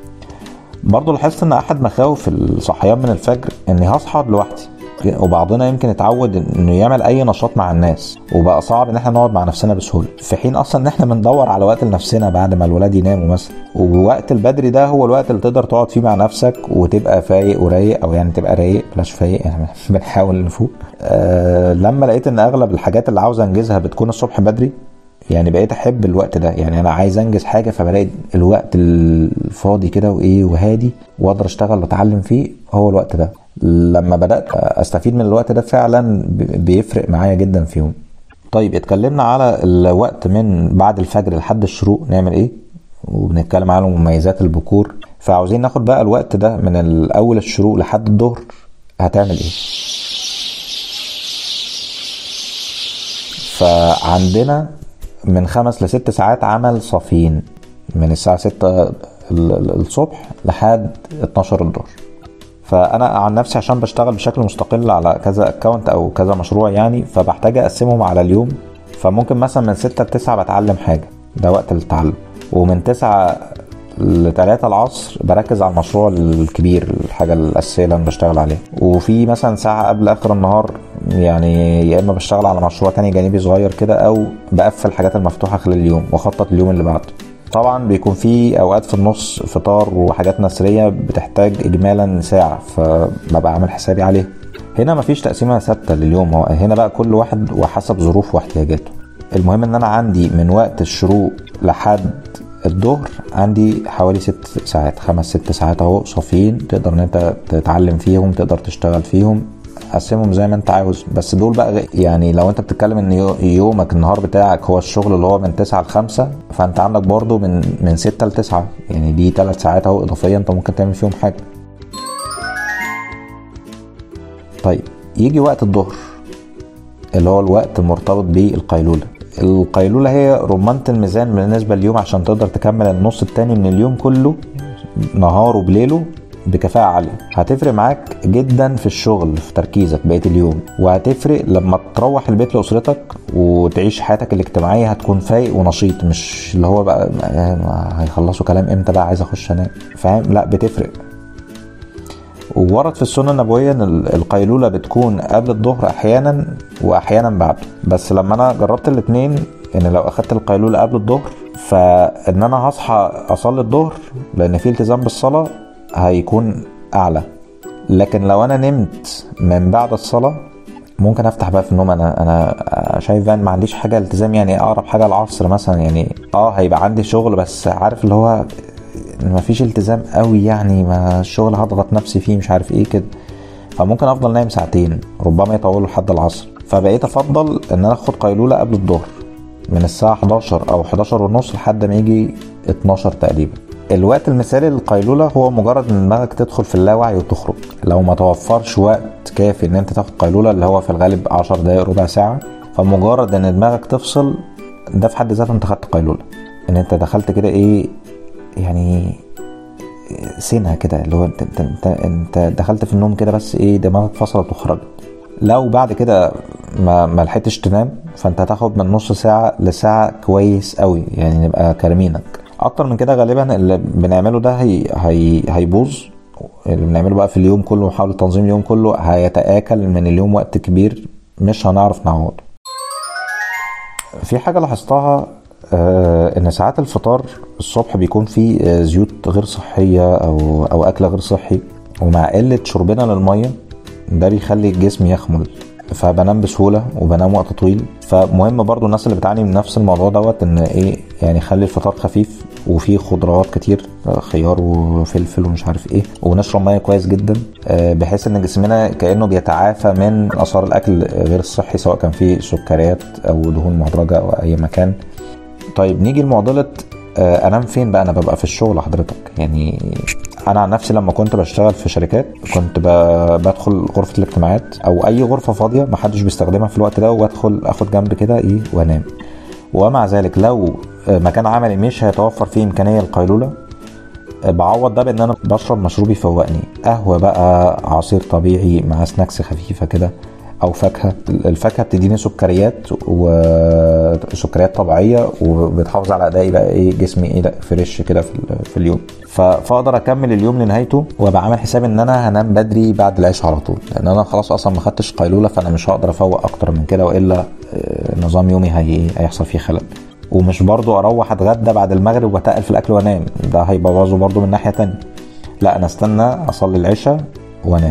برضه لاحظت ان احد مخاوف الصحيان من الفجر اني هصحى لوحدي وبعضنا يمكن اتعود انه يعمل اي نشاط مع الناس وبقى صعب ان احنا نقعد مع نفسنا بسهوله في حين اصلا ان احنا بندور على وقت لنفسنا بعد ما الولاد يناموا مثلا ووقت البدري ده هو الوقت اللي تقدر تقعد فيه مع نفسك وتبقى فايق ورايق او يعني تبقى رايق بلاش فايق يعني بنحاول نفوق أه لما لقيت ان اغلب الحاجات اللي عاوز انجزها بتكون الصبح بدري يعني بقيت احب الوقت ده يعني انا عايز انجز حاجه فبلاقي الوقت الفاضي كده وايه وهادي واقدر اشتغل واتعلم فيه هو الوقت ده لما بدات استفيد من الوقت ده فعلا بيفرق معايا جدا في يوم طيب اتكلمنا على الوقت من بعد الفجر لحد الشروق نعمل ايه وبنتكلم على مميزات البكور فعاوزين ناخد بقى الوقت ده من اول الشروق لحد الظهر هتعمل ايه فعندنا من خمس لست ساعات عمل صافيين من الساعة ستة الصبح لحد 12 الظهر فانا عن نفسي عشان بشتغل بشكل مستقل على كذا اكونت او كذا مشروع يعني فبحتاج اقسمهم على اليوم فممكن مثلا من 6 ل 9 بتعلم حاجه ده وقت التعلم ومن 9 لتلاتة العصر بركز على المشروع الكبير الحاجة الأساسية اللي أنا بشتغل عليها وفي مثلا ساعة قبل آخر النهار يعني يا إما بشتغل على مشروع تاني جانبي صغير كده أو بقفل الحاجات المفتوحة خلال اليوم وأخطط اليوم اللي بعده طبعا بيكون في اوقات في النص فطار وحاجات نسريه بتحتاج اجمالا ساعه فببقى عامل حسابي عليها هنا مفيش تقسيمه ثابته لليوم هو هنا بقى كل واحد وحسب ظروفه واحتياجاته المهم ان انا عندي من وقت الشروق لحد الظهر عندي حوالي ست ساعات خمس ست ساعات اهو صافيين تقدر ان انت تتعلم فيهم تقدر تشتغل فيهم قسمهم زي ما انت عاوز بس دول بقى يعني لو انت بتتكلم ان يومك النهار بتاعك هو الشغل اللي هو من 9 ل 5 فانت عندك برضو من من 6 ل 9 يعني دي 3 ساعات اهو اضافيه انت ممكن تعمل فيهم حاجه طيب يجي وقت الظهر اللي هو الوقت المرتبط بالقيلولة القيلولة هي رمانة الميزان بالنسبة لليوم عشان تقدر تكمل النص التاني من اليوم كله نهاره بليله بكفاءة عالية هتفرق معاك جدا في الشغل في تركيزك بقية اليوم وهتفرق لما تروح البيت لأسرتك وتعيش حياتك الاجتماعية هتكون فايق ونشيط مش اللي هو بقى هيخلصوا كلام امتى بقى عايز اخش انام فاهم لا بتفرق وورد في السنه النبويه ان القيلوله بتكون قبل الظهر احيانا واحيانا بعده بس لما انا جربت الاثنين ان لو اخدت القيلوله قبل الظهر فان انا هصحى اصلي الظهر لان في التزام بالصلاه هيكون اعلى لكن لو انا نمت من بعد الصلاه ممكن افتح بقى في النوم انا انا شايف بقى ما عنديش حاجه التزام يعني اقرب حاجه العصر مثلا يعني اه هيبقى عندي شغل بس عارف اللي هو ما فيش التزام قوي يعني ما الشغل هضغط نفسي فيه مش عارف ايه كده فممكن افضل نايم ساعتين ربما يطولوا لحد العصر فبقيت افضل ان انا اخد قيلوله قبل الظهر من الساعه 11 او 11 ونص لحد ما يجي 12 تقريبا الوقت المثالي للقيلوله هو مجرد ان دماغك تدخل في اللاوعي وتخرج لو ما توفرش وقت كافي ان انت تاخد قيلوله اللي هو في الغالب 10 دقائق ربع ساعه فمجرد ان دماغك تفصل ده في حد ذاته انت خدت قيلوله ان انت دخلت كده ايه يعني سنها كده اللي هو انت انت انت, انت دخلت في النوم كده بس ايه دماغك فصلت وخرجت لو بعد كده ما ما لحقتش تنام فانت هتاخد من نص ساعه لساعه كويس قوي يعني نبقى كارمينك اكتر من كده غالبا اللي بنعمله ده هي هي هيبوظ اللي بنعمله بقى في اليوم كله محاولة تنظيم اليوم كله هيتآكل من اليوم وقت كبير مش هنعرف نعوضه في حاجة لاحظتها آه ان ساعات الفطار الصبح بيكون فيه آه زيوت غير صحية او او اكل غير صحي ومع قلة شربنا للمية ده بيخلي الجسم يخمل فبنام بسهولة وبنام وقت طويل فمهم برضو الناس اللي بتعاني من نفس الموضوع دوت ان ايه يعني خلي الفطار خفيف وفيه خضروات كتير خيار وفلفل ومش عارف ايه ونشرب ميه كويس جدا بحيث ان جسمنا كانه بيتعافى من اثار الاكل غير الصحي سواء كان فيه سكريات او دهون مهدرجه او اي مكان طيب نيجي لمعضله انام فين بقى انا ببقى في الشغل حضرتك يعني انا عن نفسي لما كنت بشتغل في شركات كنت بدخل غرفه الاجتماعات او اي غرفه فاضيه ما حدش بيستخدمها في الوقت ده وادخل اخد جنب كده ايه وانام ومع ذلك لو مكان عملي مش هيتوفر فيه امكانيه القيلوله بعوض ده بان انا بشرب مشروب يفوقني قهوه بقى عصير طبيعي مع سناكس خفيفه كده او فاكهه الفاكهه بتديني سكريات وسكريات طبيعيه وبتحافظ على ادائي بقى ايه جسمي ايه لا فريش كده في, في اليوم فاقدر اكمل اليوم لنهايته وابقى عامل حساب ان انا هنام بدري بعد العشاء على طول لان انا خلاص اصلا ما خدتش قيلوله فانا مش هقدر افوق اكتر من كده والا نظام يومي هي هيحصل فيه خلل ومش برضو اروح اتغدى بعد المغرب واتقل في الاكل وانام ده هيبوظه برضو من ناحيه تانية لا انا استنى اصلي العشاء وانام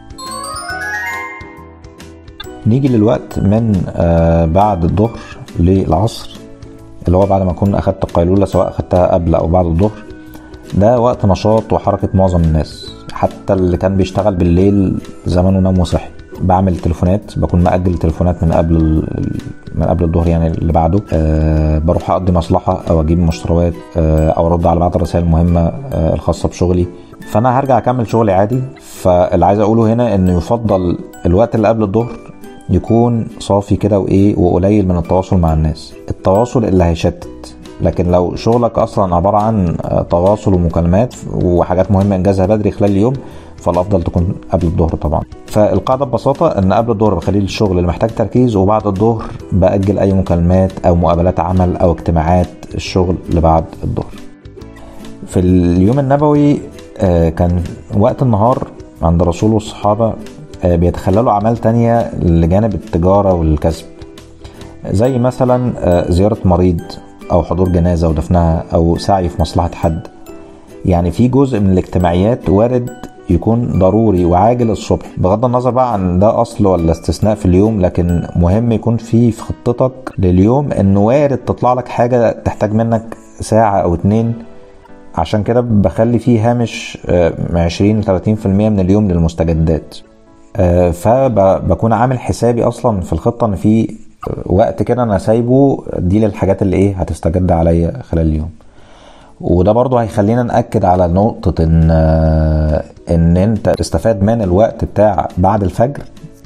نيجي للوقت من آه بعد الظهر للعصر اللي هو بعد ما اكون اخدت القيلوله سواء اخدتها قبل او بعد الظهر ده وقت نشاط وحركه معظم الناس حتى اللي كان بيشتغل بالليل زمانه نام وصحي بعمل تليفونات بكون مأجل التليفونات من قبل من قبل الظهر يعني اللي بعده أه بروح اقضي مصلحه او اجيب مشتريات أه او ارد على بعض الرسائل المهمه أه الخاصه بشغلي فانا هرجع اكمل شغلي عادي فاللي عايز اقوله هنا انه يفضل الوقت اللي قبل الظهر يكون صافي كده وايه وقليل من التواصل مع الناس التواصل اللي هيشتت لكن لو شغلك اصلا عباره عن تواصل ومكالمات وحاجات مهمه انجازها بدري خلال اليوم فالافضل تكون قبل الظهر طبعا فالقاعده ببساطه ان قبل الظهر بخليه الشغل اللي محتاج تركيز وبعد الظهر باجل اي مكالمات او مقابلات عمل او اجتماعات الشغل لبعد الظهر في اليوم النبوي كان وقت النهار عند رسول والصحابه بيتخللوا اعمال تانية لجانب التجاره والكسب زي مثلا زياره مريض او حضور جنازه ودفنها او سعي في مصلحه حد يعني في جزء من الاجتماعيات وارد يكون ضروري وعاجل الصبح بغض النظر بقى عن ده اصل ولا استثناء في اليوم لكن مهم يكون في في خطتك لليوم انه وارد تطلع لك حاجه تحتاج منك ساعه او اتنين عشان كده بخلي فيه هامش 20 ل 30% من اليوم للمستجدات فبكون عامل حسابي اصلا في الخطه ان في وقت كده انا سايبه دي للحاجات اللي ايه هتستجد عليا خلال اليوم وده برضه هيخلينا ناكد على نقطه ان ان انت تستفاد من الوقت بتاع بعد الفجر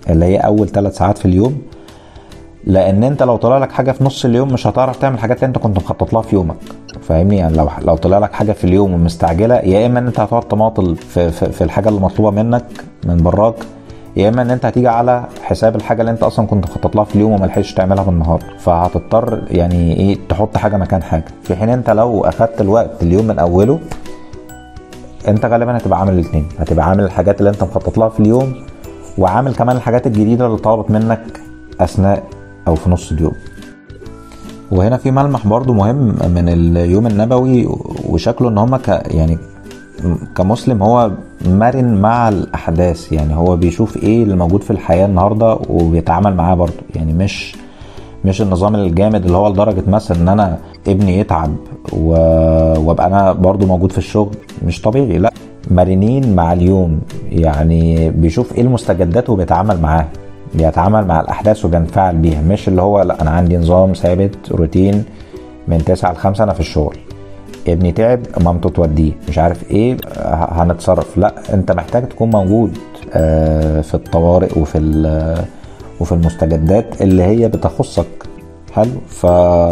اللي هي اول ثلاث ساعات في اليوم لان انت لو طلع لك حاجه في نص اليوم مش هتعرف تعمل الحاجات اللي انت كنت مخطط لها في يومك فاهمني يعني لو لو طلع لك حاجه في اليوم ومستعجله يا اما ان انت هتقعد تماطل في, في, في الحاجه اللي مطلوبه منك من براك يا اما ان انت هتيجي على حساب الحاجه اللي انت اصلا كنت مخطط لها في اليوم وما لحقتش تعملها بالنهار فهتضطر يعني ايه تحط حاجه مكان حاجه في حين انت لو اخدت الوقت اليوم من اوله انت غالبا هتبقى عامل الاثنين هتبقى عامل الحاجات اللي انت مخطط لها في اليوم وعامل كمان الحاجات الجديده اللي طلبت منك اثناء او في نص اليوم وهنا في ملمح برضو مهم من اليوم النبوي وشكله ان هما ك يعني كمسلم هو مرن مع الاحداث يعني هو بيشوف ايه اللي موجود في الحياه النهارده وبيتعامل معاه برضو يعني مش مش النظام الجامد اللي هو لدرجه مثلا ان انا ابني يتعب و... وابقى انا برضو موجود في الشغل مش طبيعي لا مرنين مع اليوم يعني بيشوف ايه المستجدات وبيتعامل معاها بيتعامل مع الاحداث وبينفعل بيها مش اللي هو لا انا عندي نظام ثابت روتين من 9 ل 5 انا في الشغل ابني تعب مامته توديه مش عارف ايه هنتصرف لا انت محتاج تكون موجود في الطوارئ وفي وفي المستجدات اللي هي بتخصك حلو ف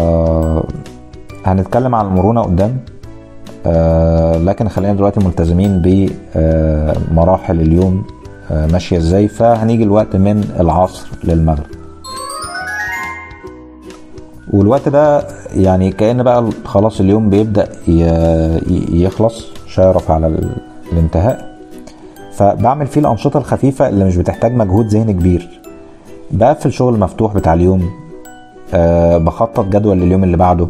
هنتكلم عن المرونه قدام آه لكن خلينا دلوقتي ملتزمين بمراحل اليوم آه ماشيه ازاي فهنيجي الوقت من العصر للمغرب والوقت ده يعني كأن بقى خلاص اليوم بيبدأ يخلص شارف على الانتهاء فبعمل فيه الأنشطة الخفيفة اللي مش بتحتاج مجهود ذهني كبير بقفل شغل مفتوح بتاع اليوم أه بخطط جدول لليوم اللي بعده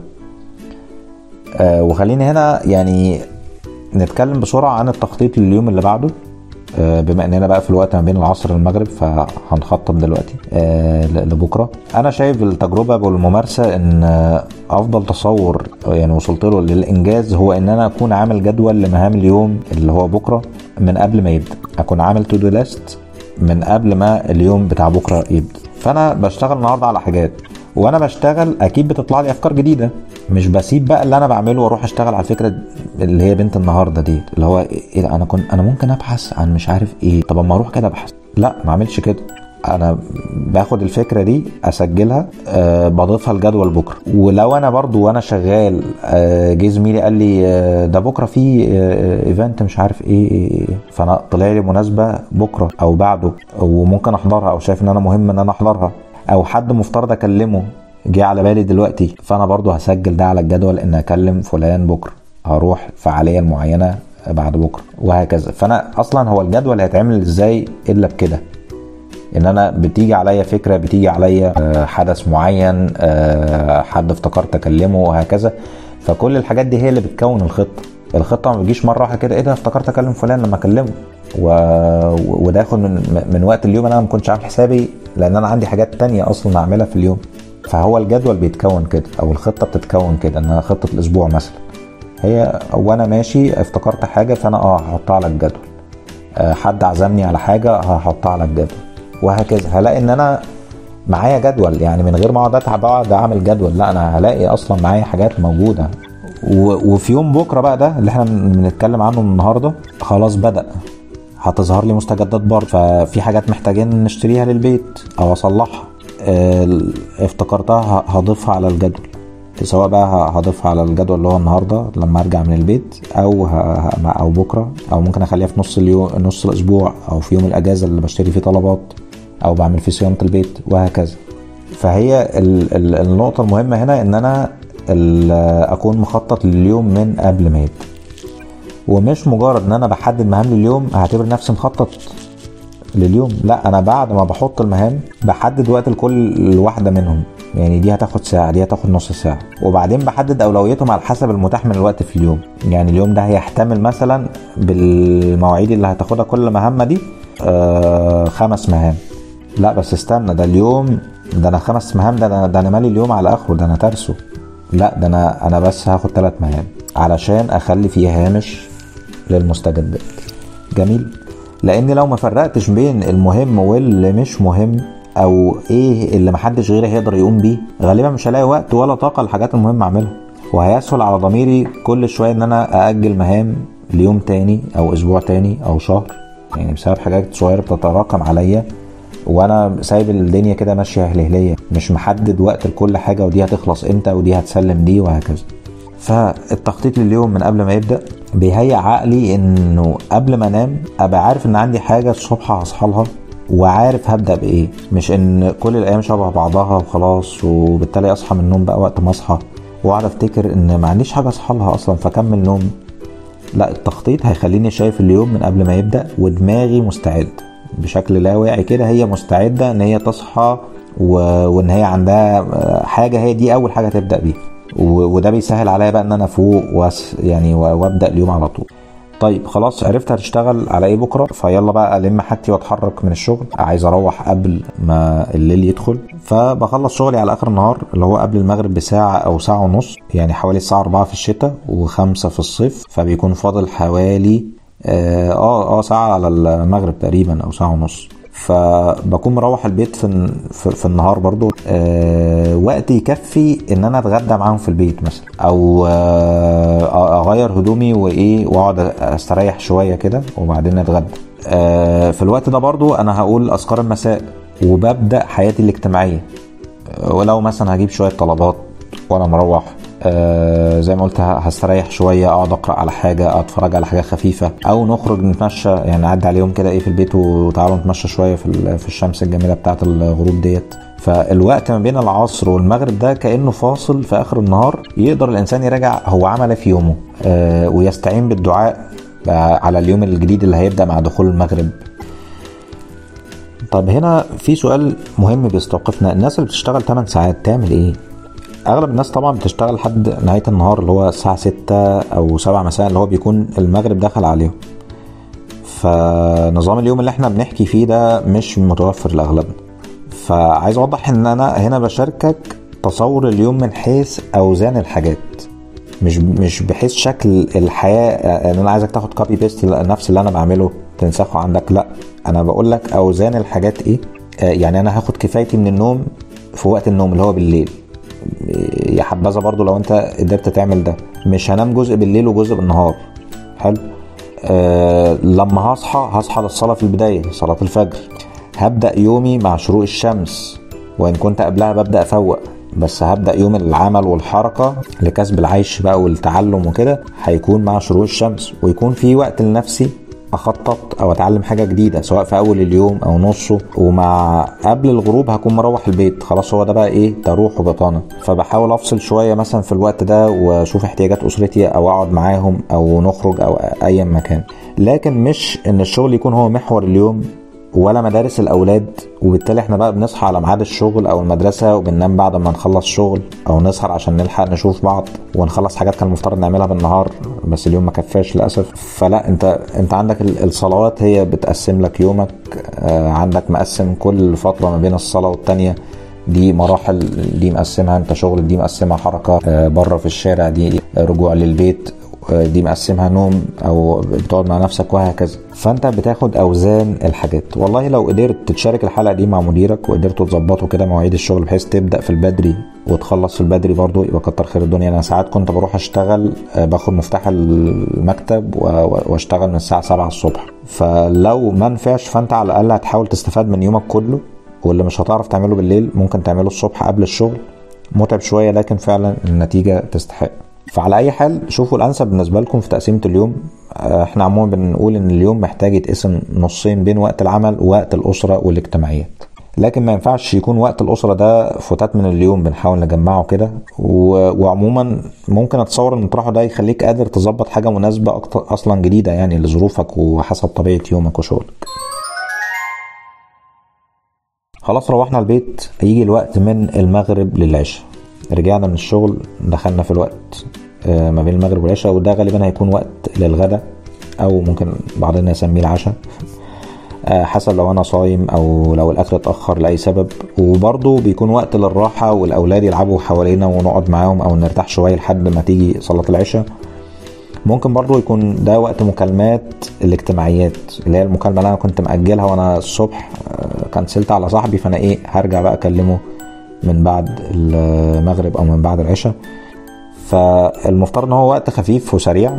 أه وخليني هنا يعني نتكلم بسرعة عن التخطيط لليوم اللي بعده أه بما اننا بقى في الوقت ما بين العصر والمغرب فهنخطط دلوقتي أه لبكره انا شايف التجربه والممارسه ان افضل تصور يعني وصلت له للانجاز هو ان انا اكون عامل جدول لمهام اليوم اللي هو بكره من قبل ما يبدا اكون عامل تو دو ليست من قبل ما اليوم بتاع بكره يبدا فانا بشتغل النهارده على حاجات وانا بشتغل اكيد بتطلع لي افكار جديده مش بسيب بقى اللي انا بعمله واروح اشتغل على الفكره اللي هي بنت النهارده دي اللي هو ايه انا كنت انا ممكن ابحث عن مش عارف ايه طب اما اروح كده ابحث لا ما اعملش كده انا باخد الفكره دي اسجلها أه بضيفها لجدول بكره ولو انا برضو وانا شغال أه جه زميلي قال لي أه ده بكره في أه ايفنت مش عارف ايه, إيه, إيه فانا طلع لي مناسبه بكره او بعده وممكن احضرها او شايف ان انا مهم ان انا احضرها او حد مفترض اكلمه جه على بالي دلوقتي فانا برضو هسجل ده على الجدول ان اكلم فلان بكره هروح فعاليه معينه بعد بكره وهكذا فانا اصلا هو الجدول هيتعمل ازاي الا بكده ان انا بتيجي عليا فكره بتيجي عليا حدث معين حد افتكرت اكلمه وهكذا فكل الحاجات دي هي اللي بتكون الخطه الخطه ما بتجيش مره واحده كده ايه ده افتكرت اكلم فلان لما اكلمه و... وده ياخد من من وقت اليوم انا ما كنتش عامل حسابي لان انا عندي حاجات تانية اصلا اعملها في اليوم فهو الجدول بيتكون كده او الخطه بتتكون كده انها خطه الاسبوع مثلا هي وانا ماشي افتكرت حاجه فانا اه هحطها على الجدول حد عزمني على حاجه هحطها على الجدول وهكذا هلاقي ان انا معايا جدول يعني من غير ما اقعد اتعب اقعد اعمل جدول لا انا هلاقي اصلا معايا حاجات موجوده وفي يوم بكره بقى ده اللي احنا بنتكلم عنه النهارده خلاص بدا هتظهر لي مستجدات برضه ففي حاجات محتاجين نشتريها للبيت او اصلحها اه افتكرتها هضيفها على الجدول سواء بقى هضيفها على الجدول اللي هو النهارده لما ارجع من البيت او او بكره او ممكن اخليها في نص اليوم نص الاسبوع او في يوم الاجازه اللي بشتري فيه طلبات او بعمل فيه صيانه البيت وهكذا فهي ال ال النقطه المهمه هنا ان انا اكون مخطط لليوم من قبل ما يبدا ومش مجرد ان انا بحدد مهام لليوم هعتبر نفسي مخطط لليوم لا انا بعد ما بحط المهام بحدد وقت لكل واحده منهم يعني دي هتاخد ساعة دي هتاخد نص ساعة وبعدين بحدد أولويتهم على حسب المتاح من الوقت في اليوم يعني اليوم ده هيحتمل مثلا بالمواعيد اللي هتاخدها كل مهمة دي آه خمس مهام لا بس استنى ده اليوم ده انا خمس مهام ده انا ده انا مالي اليوم على اخره ده انا ترسه لا ده انا انا بس هاخد ثلاث مهام علشان اخلي فيه هامش للمستجدات جميل لان لو ما فرقتش بين المهم واللي مش مهم او ايه اللي محدش غيري هيقدر يقوم بيه غالبا مش هلاقي وقت ولا طاقه للحاجات المهمه اعملها وهيسهل على ضميري كل شويه ان انا ااجل مهام ليوم تاني او اسبوع تاني او شهر يعني بسبب حاجات صغيره بتتراكم عليا وانا سايب الدنيا كده ماشيه هلهليه مش محدد وقت لكل حاجه ودي هتخلص امتى ودي هتسلم دي وهكذا فالتخطيط لليوم من قبل ما يبدا بيهيئ عقلي انه قبل ما انام ابقى عارف ان عندي حاجه الصبح هصحى لها وعارف هبدا بايه مش ان كل الايام شبه بعضها وخلاص وبالتالي اصحى من النوم بقى وقت ما اصحى واقعد افتكر ان ما عنديش حاجه اصحى لها اصلا فاكمل نوم لا التخطيط هيخليني شايف اليوم من قبل ما يبدا ودماغي مستعد بشكل لا واعي كده هي مستعده ان هي تصحى و... وان هي عندها حاجه هي دي اول حاجه تبدا بيها و... وده بيسهل عليا بقى ان انا افوق وأس... يعني وابدا اليوم على طول طيب خلاص عرفت هتشتغل على ايه بكره فيلا بقى الم حاجتي واتحرك من الشغل عايز اروح قبل ما الليل يدخل فبخلص شغلي على اخر النهار اللي هو قبل المغرب بساعه او ساعه ونص يعني حوالي الساعه 4 في الشتاء و5 في الصيف فبيكون فاضل حوالي اه اه ساعه على المغرب تقريبا او ساعه ونص فبكون مروح البيت في, في, في النهار برضو آه وقت يكفي ان انا اتغدى معاهم في البيت مثلا او آه اغير هدومي وايه واقعد استريح شويه كده وبعدين اتغدى آه في الوقت ده برضو انا هقول اذكار المساء وببدا حياتي الاجتماعيه ولو مثلا هجيب شويه طلبات وانا مروح آه زي ما قلت هستريح شويه اقعد اقرا على حاجه اتفرج على حاجه خفيفه او نخرج نتمشى يعني نعدي عليهم كده ايه في البيت وتعالوا نتمشى شويه في في الشمس الجميله بتاعه الغروب ديت فالوقت ما بين العصر والمغرب ده كانه فاصل في اخر النهار يقدر الانسان يراجع هو عمل في يومه آه ويستعين بالدعاء على اليوم الجديد اللي هيبدا مع دخول المغرب طب هنا في سؤال مهم بيستوقفنا الناس اللي بتشتغل 8 ساعات تعمل ايه اغلب الناس طبعا بتشتغل لحد نهايه النهار اللي هو الساعه 6 او 7 مساء اللي هو بيكون المغرب دخل عليهم فنظام اليوم اللي احنا بنحكي فيه ده مش متوفر لاغلبنا فعايز اوضح ان انا هنا بشاركك تصور اليوم من حيث اوزان الحاجات مش مش بحيث شكل الحياه ان انا عايزك تاخد كوبي بيست نفس اللي انا بعمله تنسخه عندك لا انا بقول لك اوزان الحاجات ايه يعني انا هاخد كفايتي من النوم في وقت النوم اللي هو بالليل يا حبذا برضو لو انت قدرت تعمل ده مش هنام جزء بالليل وجزء بالنهار حلو آه لما هصحى هصحى للصلاة في البداية صلاة الفجر هبدأ يومي مع شروق الشمس وإن كنت قبلها ببدأ أفوق بس هبدأ يوم العمل والحركة لكسب العيش بقى والتعلم وكده هيكون مع شروق الشمس ويكون في وقت لنفسي اخطط او اتعلم حاجه جديده سواء في اول اليوم او نصه ومع قبل الغروب هكون مروح البيت خلاص هو ده بقى ايه تروح وبطانه فبحاول افصل شويه مثلا في الوقت ده واشوف احتياجات اسرتي او اقعد معاهم او نخرج او اي مكان لكن مش ان الشغل يكون هو محور اليوم ولا مدارس الاولاد وبالتالي احنا بقى بنصحى على ميعاد الشغل او المدرسه وبننام بعد ما نخلص شغل او نسهر عشان نلحق نشوف بعض ونخلص حاجات كان المفترض نعملها بالنهار بس اليوم ما كفاش للاسف فلا انت انت عندك الصلوات هي بتقسم لك يومك عندك مقسم كل فتره ما بين الصلاه والتانيه دي مراحل دي مقسمها انت شغل دي مقسمها حركه بره في الشارع دي رجوع للبيت دي مقسمها نوم او بتقعد مع نفسك وهكذا فانت بتاخد اوزان الحاجات والله لو قدرت تشارك الحلقه دي مع مديرك وقدرتوا تظبطوا كده مواعيد الشغل بحيث تبدا في البدري وتخلص في البدري برضو يبقى كتر خير الدنيا انا ساعات كنت بروح اشتغل باخد مفتاح المكتب واشتغل من الساعه 7 الصبح فلو ما نفعش فانت على الاقل هتحاول تستفاد من يومك كله واللي مش هتعرف تعمله بالليل ممكن تعمله الصبح قبل الشغل متعب شويه لكن فعلا النتيجه تستحق فعلى اي حال شوفوا الانسب بالنسبه لكم في تقسيمه اليوم احنا عموما بنقول ان اليوم محتاج يتقسم نصين بين وقت العمل ووقت الاسره والاجتماعيات لكن ما ينفعش يكون وقت الاسره ده فتات من اليوم بنحاول نجمعه كده وعموما ممكن اتصور ان طرحه ده يخليك قادر تظبط حاجه مناسبه أكتر اصلا جديده يعني لظروفك وحسب طبيعه يومك وشغلك خلاص روحنا البيت يجي الوقت من المغرب للعشاء رجعنا من الشغل دخلنا في الوقت ما بين المغرب والعشاء وده غالبا هيكون وقت للغدا او ممكن بعضنا يسميه العشاء حسب لو انا صايم او لو الاكل اتاخر لاي سبب وبرضه بيكون وقت للراحه والاولاد يلعبوا حوالينا ونقعد معاهم او نرتاح شويه لحد ما تيجي صلاه العشاء ممكن برضه يكون ده وقت مكالمات الاجتماعيات اللي هي المكالمه اللي انا كنت ماجلها وانا الصبح كنسلت على صاحبي فانا ايه هرجع بقى اكلمه من بعد المغرب او من بعد العشاء فالمفترض ان هو وقت خفيف وسريع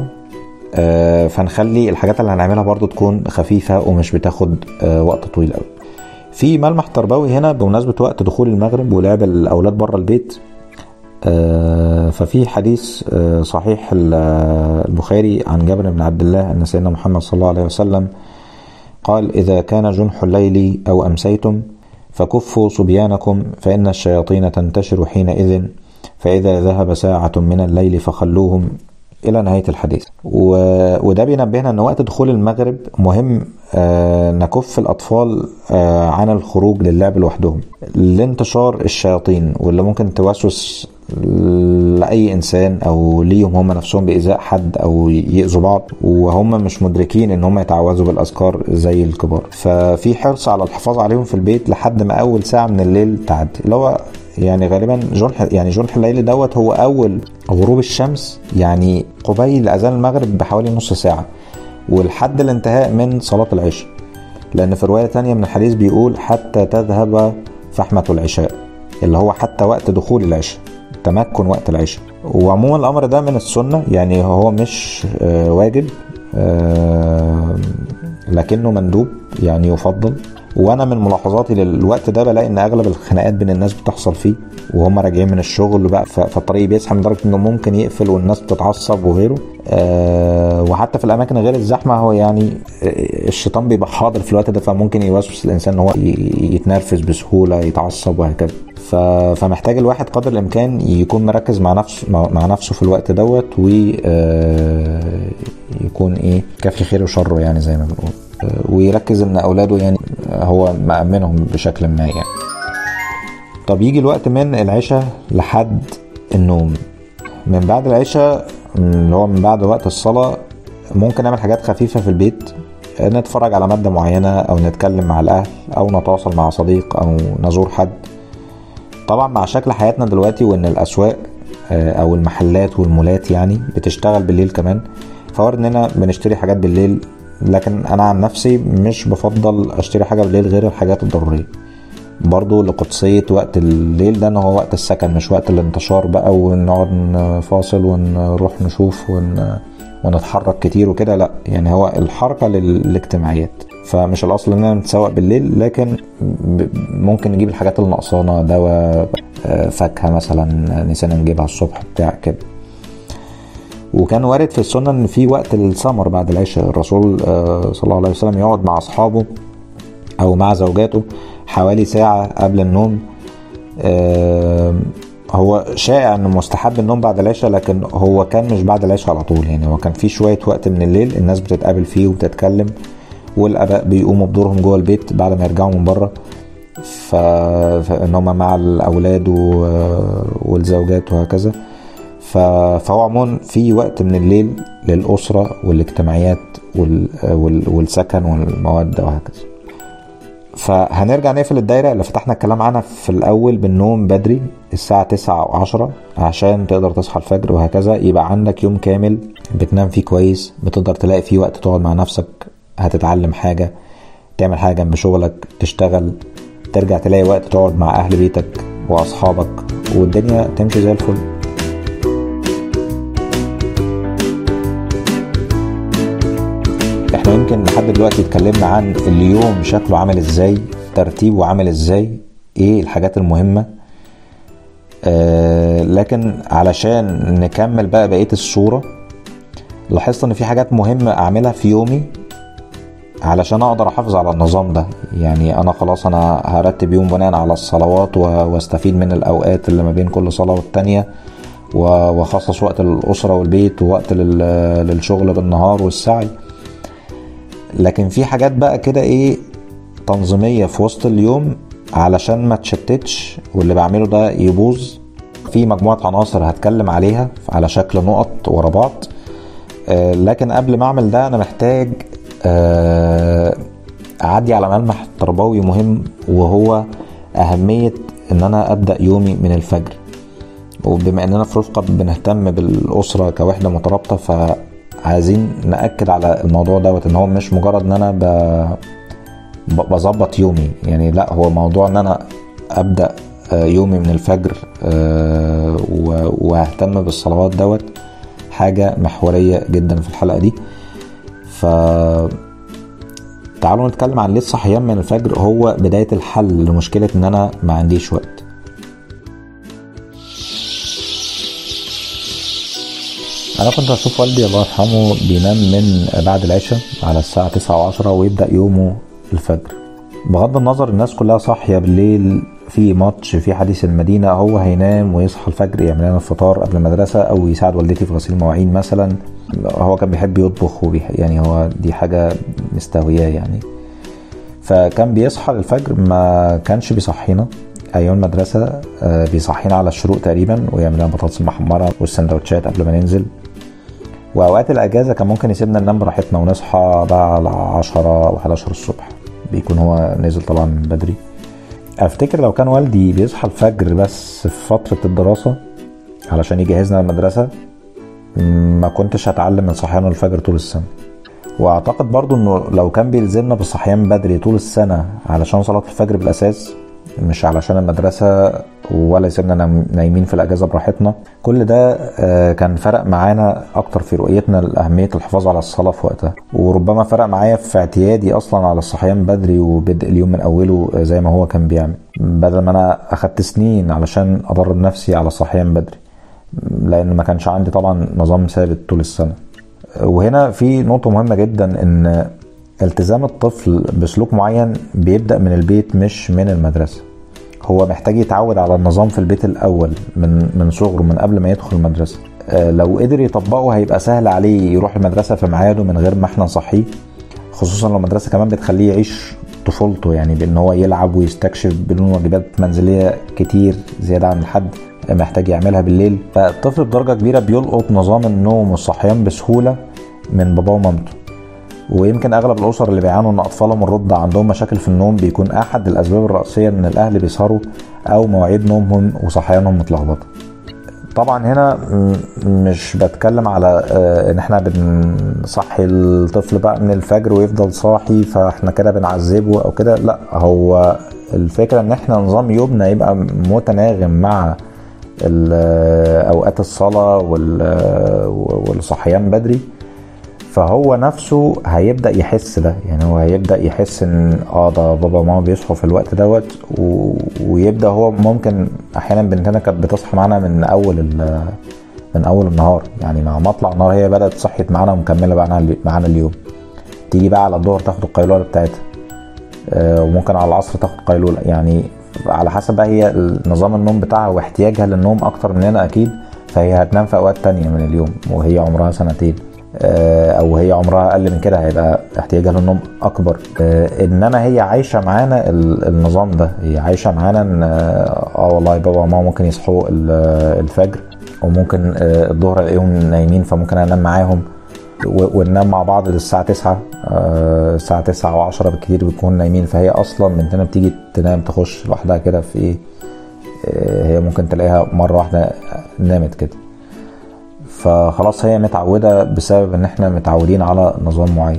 فنخلي الحاجات اللي هنعملها برضو تكون خفيفة ومش بتاخد وقت طويل قوي في ملمح تربوي هنا بمناسبة وقت دخول المغرب ولعب الأولاد بره البيت آه، ففي حديث آه، صحيح البخاري عن جابر بن عبد الله أن سيدنا محمد صلى الله عليه وسلم قال إذا كان جنح الليل أو أمسيتم فكفوا صبيانكم فإن الشياطين تنتشر حينئذ فإذا ذهب ساعة من الليل فخلوهم إلى نهاية الحديث و... وده بينبهنا أن وقت دخول المغرب مهم آه نكف الأطفال آه عن الخروج للعب لوحدهم لانتشار الشياطين واللي ممكن توسوس لاي انسان او ليهم هم نفسهم بايذاء حد او ياذوا بعض وهم مش مدركين ان هم يتعوذوا بالاذكار زي الكبار ففي حرص على الحفاظ عليهم في البيت لحد ما اول ساعه من الليل تعدي اللي هو يعني غالبا جنح يعني جنح الليل دوت هو اول غروب الشمس يعني قبيل اذان المغرب بحوالي نص ساعه ولحد الانتهاء من صلاه العشاء لان في روايه تانية من الحديث بيقول حتى تذهب فحمه العشاء اللي هو حتى وقت دخول العشاء تمكن وقت العشاء وعموما الامر ده من السنه يعني هو مش آه، واجب آه، لكنه مندوب يعني يفضل وانا من ملاحظاتي للوقت ده بلاقي ان اغلب الخناقات بين الناس بتحصل فيه وهم راجعين من الشغل بقى فالطريق بيزحم لدرجه انه ممكن يقفل والناس بتتعصب وغيره أه وحتى في الاماكن غير الزحمه هو يعني الشيطان بيبقى حاضر في الوقت ده فممكن يوسوس الانسان ان هو يتنرفز بسهوله يتعصب وهكذا فمحتاج الواحد قدر الامكان يكون مركز مع نفسه مع نفسه في الوقت دوت ويكون آه، ايه كافي خير وشره يعني زي ما بنقول آه، ويركز ان اولاده يعني هو مأمنهم بشكل ما يعني طب يجي الوقت من العشاء لحد النوم من بعد العشاء اللي هو من بعد وقت الصلاة ممكن نعمل حاجات خفيفة في البيت نتفرج على مادة معينة أو نتكلم مع الأهل أو نتواصل مع صديق أو نزور حد طبعا مع شكل حياتنا دلوقتي وإن الأسواق آه، أو المحلات والمولات يعني بتشتغل بالليل كمان فورد إننا بنشتري حاجات بالليل لكن أنا عن نفسي مش بفضل أشتري حاجة بالليل غير الحاجات الضرورية برضو لقدسية وقت الليل ده ان هو وقت السكن مش وقت الانتشار بقى ونقعد نفاصل ونروح نشوف ون... ونتحرك كتير وكده لا يعني هو الحركة للاجتماعيات فمش الاصل اننا نتسوق بالليل لكن ممكن نجيب الحاجات اللي ناقصانا دواء آه، فاكهه مثلا نسينا نجيبها الصبح بتاع كده وكان وارد في السنه ان في وقت السمر بعد العشاء الرسول آه، صلى الله عليه وسلم يقعد مع اصحابه او مع زوجاته حوالي ساعة قبل النوم هو شائع انه مستحب النوم بعد العشاء لكن هو كان مش بعد العشاء على طول يعني هو كان في شوية وقت من الليل الناس بتتقابل فيه وبتتكلم والاباء بيقوموا بدورهم جوه البيت بعد ما يرجعوا من بره ف... فان هم مع الاولاد و... والزوجات وهكذا ف... فهو عموما في وقت من الليل للاسره والاجتماعيات وال... وال... والسكن والموده وهكذا فهنرجع نقفل الدايرة اللي فتحنا الكلام عنها في الأول بالنوم بدري الساعة تسعة أو عشرة عشان تقدر تصحى الفجر وهكذا يبقى عندك يوم كامل بتنام فيه كويس بتقدر تلاقي فيه وقت تقعد مع نفسك هتتعلم حاجة تعمل حاجة جنب شغلك تشتغل ترجع تلاقي وقت تقعد مع أهل بيتك وأصحابك والدنيا تمشي زي الفل احنا يمكن لحد دلوقتي اتكلمنا عن اليوم شكله عامل ازاي ترتيبه عامل ازاي ايه الحاجات المهمة آه لكن علشان نكمل بقى بقية الصورة لاحظت ان في حاجات مهمة اعملها في يومي علشان اقدر احافظ على النظام ده يعني انا خلاص انا هرتب يوم بناء على الصلوات واستفيد من الاوقات اللي ما بين كل صلاة والتانية واخصص وقت للاسرة والبيت ووقت للشغل بالنهار والسعي لكن في حاجات بقى كده ايه تنظيمية في وسط اليوم علشان ما تشتتش واللي بعمله ده يبوظ في مجموعة عناصر هتكلم عليها على شكل نقط ورا بعض آه لكن قبل ما اعمل ده انا محتاج آه اعدي على ملمح تربوي مهم وهو اهمية ان انا ابدأ يومي من الفجر وبما اننا في رفقة بنهتم بالاسرة كوحدة مترابطة ف عايزين ناكد على الموضوع دوت ان هو مش مجرد ان انا بظبط يومي يعني لا هو موضوع ان انا ابدا آه، يومي من الفجر آه، واهتم بالصلوات دوت حاجه محوريه جدا في الحلقه دي ف تعالوا نتكلم عن ليه الصحيان من الفجر هو بداية الحل لمشكلة ان انا ما عنديش وقت انا كنت اشوف والدي الله يرحمه بينام من بعد العشاء على الساعة تسعة وعشرة ويبدأ يومه الفجر بغض النظر الناس كلها صاحية بالليل في ماتش في حديث المدينة هو هينام ويصحى الفجر يعمل لنا الفطار قبل المدرسة أو يساعد والدتي في غسيل المواعين مثلا هو كان بيحب يطبخ وبيح يعني هو دي حاجة مستهوياه يعني فكان بيصحى الفجر ما كانش بيصحينا ايام المدرسه آه، بيصحينا على الشروق تقريبا ويعمل لنا بطاطس محمره والسندوتشات قبل ما ننزل واوقات الاجازه كان ممكن يسيبنا ننام براحتنا ونصحى بقى على 10 او 11 الصبح بيكون هو نازل طبعا من بدري افتكر لو كان والدي بيصحى الفجر بس في فتره الدراسه علشان يجهزنا للمدرسه ما كنتش هتعلم من صحيان الفجر طول السنه واعتقد برضو انه لو كان بيلزمنا بالصحيان بدري طول السنه علشان صلاه الفجر بالاساس مش علشان المدرسة ولا يسيبنا نايمين في الأجازة براحتنا كل ده آه، كان فرق معانا أكتر في رؤيتنا لأهمية الحفاظ على الصلاة في وقتها وربما فرق معايا في اعتيادي أصلا على الصحيان بدري وبدء اليوم من أوله آه، زي ما هو كان بيعمل بدل ما أنا أخدت سنين علشان أدرب نفسي على الصحيان بدري لأن ما كانش عندي طبعا نظام ثابت طول السنة وهنا في نقطة مهمة جدا إن التزام الطفل بسلوك معين بيبدأ من البيت مش من المدرسة هو محتاج يتعود على النظام في البيت الأول من من صغره من قبل ما يدخل المدرسة آه، لو قدر يطبقه هيبقى سهل عليه يروح المدرسة في ميعاده من غير ما احنا نصحيه خصوصا لو المدرسة كمان بتخليه يعيش طفولته يعني بان هو يلعب ويستكشف بدون واجبات منزلية كتير زيادة عن الحد محتاج يعملها بالليل فالطفل بدرجة كبيرة بيلقط نظام النوم والصحيان بسهولة من باباه ومامته ويمكن اغلب الاسر اللي بيعانوا ان اطفالهم الرضع عندهم مشاكل في النوم بيكون احد الاسباب الرئيسيه ان الاهل بيسهروا او مواعيد نومهم وصحيانهم متلخبطه طبعا هنا مش بتكلم على آه، ان احنا بنصحي الطفل بقى من الفجر ويفضل صاحي فاحنا كده بنعذبه او كده لا هو الفكره ان احنا نظام يومنا يبقى متناغم مع اوقات الصلاه والصحيان بدري فهو نفسه هيبدا يحس ده يعني هو هيبدا يحس ان اه ده بابا وماما بيصحوا في الوقت دوت و... ويبدا هو ممكن احيانا بنتنا كانت بتصحى معانا من اول ال... من اول النهار يعني مع مطلع النهار هي بدات صحيت معانا ومكمله بقى معانا اليوم تيجي بقى على الظهر تاخد القيلوله بتاعتها آه وممكن على العصر تاخد قيلوله يعني على حسب بقى هي نظام النوم بتاعها واحتياجها للنوم اكتر مننا اكيد فهي هتنام في اوقات تانية من اليوم وهي عمرها سنتين آه، او هي عمرها اقل من كده هيبقى احتياجها للنوم اكبر آه، انما هي عايشه معانا النظام ده هي عايشه معانا ان اه, آه، والله بابا وماما ممكن يصحوا الفجر وممكن الظهر الاقيهم نايمين فممكن انام معاهم وننام مع بعض للساعة 9 الساعة 9 و10 بالكتير بتكون نايمين فهي أصلا من هنا بتيجي تنام تخش لوحدها كده في إيه هي ممكن تلاقيها مرة واحدة نامت كده فخلاص هي متعودة بسبب ان احنا متعودين على نظام معين